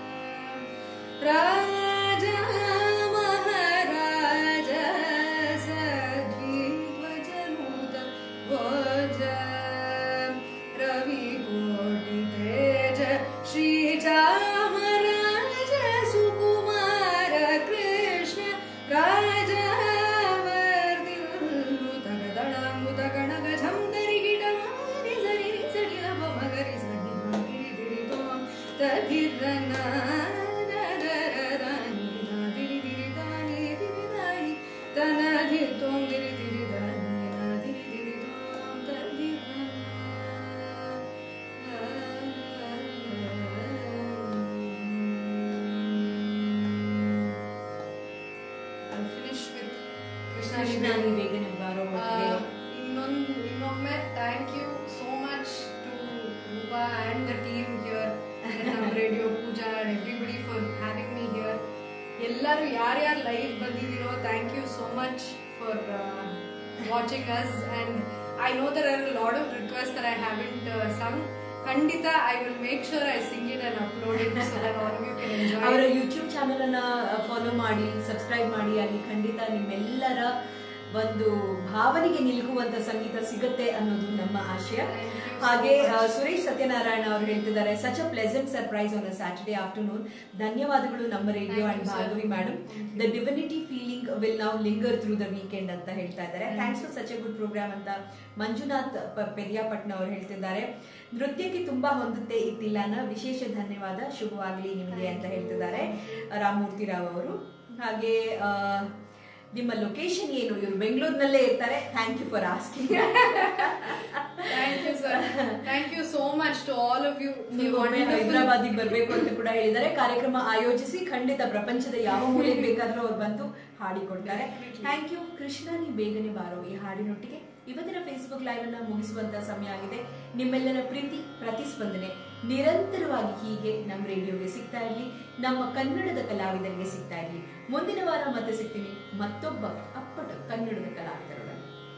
ಕೃಷ್ಣಾನಿ ಬೇಗನೆ ಬಾರೋ ಹೊತ್ತಿಗೆ ಇನ್ನೊಂದು ಇನ್ನೊಮ್ಮೆ thank you so much to Rupa and the team here ನಮ್ಮ radio Pooja and everybody for having me here ಎಲ್ಲರೂ ಯಾರ್ಯಾರು ಲೈವ್ ಬಂದಿದ್ದೀರೋ thank you so much for watching us and I know there are lot of request there I haven't sung ಖಂಡಿತ I will make sure I sing it and upload it so that all you can ಅವರ enjoy YouTube channel ಅನ್ನ follow ಮಾಡಿ subscribe ಮಾಡಿ ಅಲ್ಲಿ ಖಂಡಿತ ನಿಮ್ಮೆಲ್ಲರ ಒಂದು ಭಾವನೆಗೆ ನಿಲ್ಗುವಂತ ಸಂಗೀತ ಸಿಗುತ್ತೆ ಅನ್ನೋದು ನಮ್ಮ ಆಶಯ Thank you so ಹಾಗೆ ಆ, much. ಸುರೇಶ್ ಸತ್ಯನಾರಾಯಣ ಅವರು ಹೇಳ್ತಿದ್ದಾರೆ such a pleasant surprise on a Saturday afternoon ಧನ್ಯವಾದಗಳು ನಮ್ಮ radio Thank and you, sir. Bhargavi madam Thank you. The divinity feeling will now linger through the weekend ಅಂತ ಹೇಳ್ತಾ ಇದ್ದಾರೆ Thank thanks for such a good programme ಅಂತ ಮಂಜುನಾಥ್ ಪ- ಪೆರಿಯಾಪಟ್ನ ಅವರು ಹೇಳ್ತಿದ್ದಾರೆ ನೃತ್ಯಕ್ಕೆ ತುಂಬಾ ಹೊಂದುತ್ತೆ ಇತ್ತಿಲ್ಲನ ವಿಶೇಷ ಧನ್ಯವಾದ ಶುಭವಾಗಲಿ ನಿಮಗೆ ಅಂತ ಹೇಳ್ತಿದ್ದಾರೆ ರಾಮಮೂರ್ತಿ ರಾವ್ ಅವರು ಹಾಗೆ ಆ, ನಿಮ್ಮ ಲೊಕೇಶನ್ ಏನು ಇವರು ಬೆಂಗಳೂರಿನಲ್ಲೇ ಇರ್ತಾರೆ thank you for asking thank you sir thank you so much to all of you ನೀವು ಒಮ್ಮೆ ಹೈದರಾಬಾದಿಗೆ ಬರ್ಬೇಕು ಅಂತ ಕೂಡ ಹೇಳಿದ್ದಾರೆ ಕಾರ್ಯಕ್ರಮ ಆಯೋಜಿಸಿ ಖಂಡಿತ ಪ್ರಪಂಚದ ಯಾವ ಮೂಲೆಗೆ ಬೇಕಾದ್ರೂ ಅವ್ರು ಬಂದು ಹಾಡಿಕೊಡ್ತಾರೆ ಥ್ಯಾಂಕ್ ಯು ಕೃಷ್ಣ ನೀ ಬೇಗನೆ ಬಾರೋ ಈ ಹಾಡಿನೊಟ್ಟಿಗೆ ಇವತ್ತಿನ ಫೇಸ್ಬುಕ್ ಲೈವ್ ಅನ್ನ ಮುಗಿಸುವಂತ ಸಮಯ ಆಗಿದೆ ನಿಮ್ಮೆಲ್ಲರ ಪ್ರೀತಿ ಪ್ರತಿಸ್ಪಂದನೆ ನಿರಂತರವಾಗಿ ಹೀಗೆ ನಮ್ಮ ರೇಡಿಯೋಗೆ ಸಿಗ್ತಾ ಇರ್ಲಿ ನಮ್ಮ ಕನ್ನಡದ ಕಲಾವಿದರಿಗೆ ಸಿಗ್ತಾ ಇರ್ಲಿ ಮುಂದಿನ ವಾರ ಮತ್ತೆ ಸಿಗ್ತೀನಿ ಮತ್ತೊಬ್ಬ ಅಪ್ಪಟ ಕನ್ನಡದ ಕಲಾವಿದರೊಡನೆ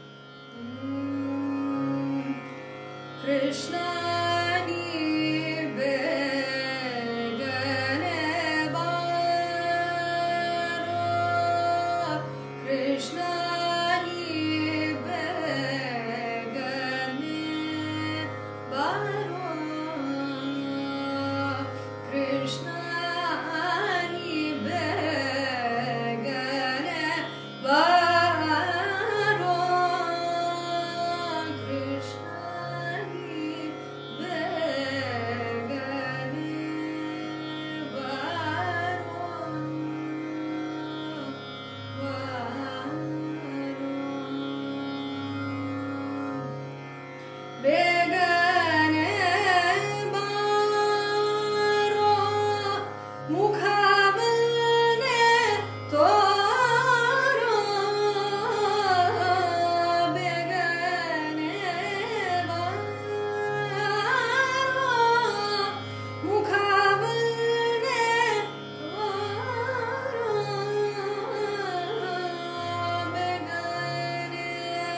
ಕೃಷ್ಣ ನೀ ಬೇಗನೆ ಬಾರೋ ಕೃಷ್ಣ ನೀ ಬೇಗನೆ ಬಾರೋ ಕೃಷ್ಣ ನೀ ಬೇಗನೆ ಬಾರೋ ಕೃಷ್ಣ ನೀ ಬೇಗನೆ ಬಾರೋ ಬಾರೋ ಬೇಗನೆ ಬಾರೋ ಮುಖವನ್ನೇ ತೋರೋ ಬೇಗನೆ ಬಾರೋ ಮುಖವನ್ನೇ ತೋರೋ ಬೇಗನೆ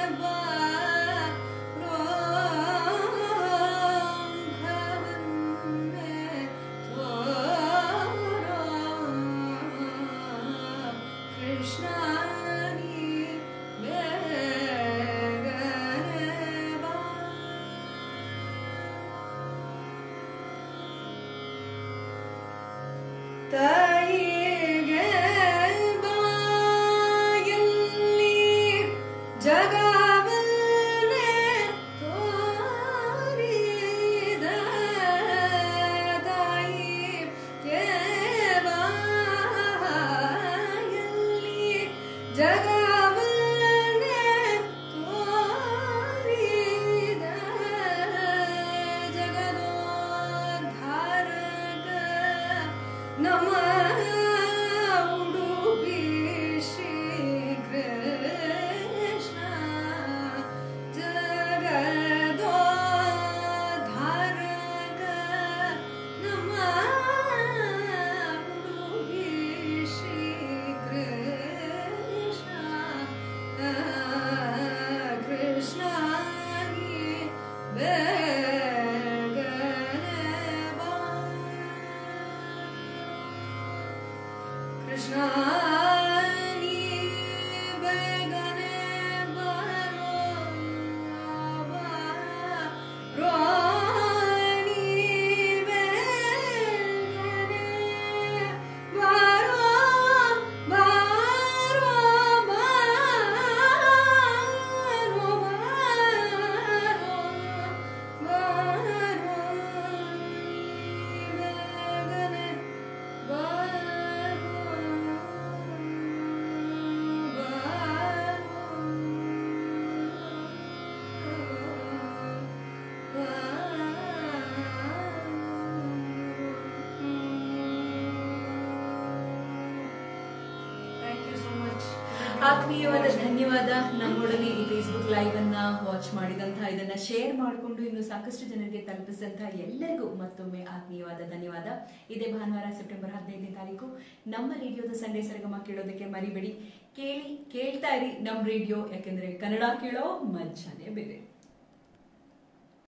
ಬಾರೋ ಮುಖವನ್ನೇ ತೋರೋ ಕೃಷ್ಣ ನೀ ಬೇಗನೆ ಬಾ ತಾಯಿಗೆ ಬಾಯಲ್ಲಿ ಜಗವನ್ನೇ ತೋರಿದ ತಾಯಿಗೆ ಬಾಯಲ್ಲಿ ಜಗವನ್ನೇ ತೋರಿದ ಜಗದೋದ್ಧಾರಕ ನಮ ಉಡುಪಿ ಶ್ರೀ ಕೃಷ್ಣ ಜಗದೋದ್ಧಾರಕ ನಮ ಉಡುಪಿ ಶ್ರೀ ಕೃಷ್ಣ ಕೃಷ್ಣ ನೀ ಬೇಗನೆ ಬಾ ಕೃಷ್ಣ ನೀ ಬೇಗನೆ ಬಾರೋ ಬಾರೋ ನೀ ಬೇಗನೆ ಬಾರೋ ಬಾರೋ ಬಾರೋ ಬಾರೋ ಬಾರೋ ನೀ ಬೇಗನೆ ಬಾರೋ ಆತ್ಮೀಯವಾದ ಧನ್ಯವಾದ ನಮ್ಮೊಡನೆ ಈ ಫೇಸ್ಬುಕ್ ಲೈವ್ ಅನ್ನ ವಾಚ್ ಮಾಡಿದಂತಹ ಇದನ್ನ ಶೇರ್ ಮಾಡಿಕೊಂಡು ಇನ್ನು ಸಾಕಷ್ಟು ಜನರಿಗೆ ತಲುಪಿಸಿದಂತಹ ಎಲ್ಲರಿಗೂ ಮತ್ತೊಮ್ಮೆ ಆತ್ಮೀಯವಾದ ಧನ್ಯವಾದ ಇದೇ ಭಾನುವಾರ ಸೆಪ್ಟೆಂಬರ್ ಹದಿನೈದನೇ ತಾರೀಕು ನಮ್ಮ ರೇಡಿಯೋದ ಸಂಡೇ ಸರಗಮ ಕೇಳೋದಕ್ಕೆ ಮರಿಬೇಡಿ ಕೇಳಿ ಕೇಳ್ತಾ ಇರಿ ನಮ್ಮ ರೇಡಿಯೋ ಯಾಕೆಂದ್ರೆ ಕನ್ನಡ ಕೇಳೋ ಮಜ್ಜಾನೇ ಬೇರೆ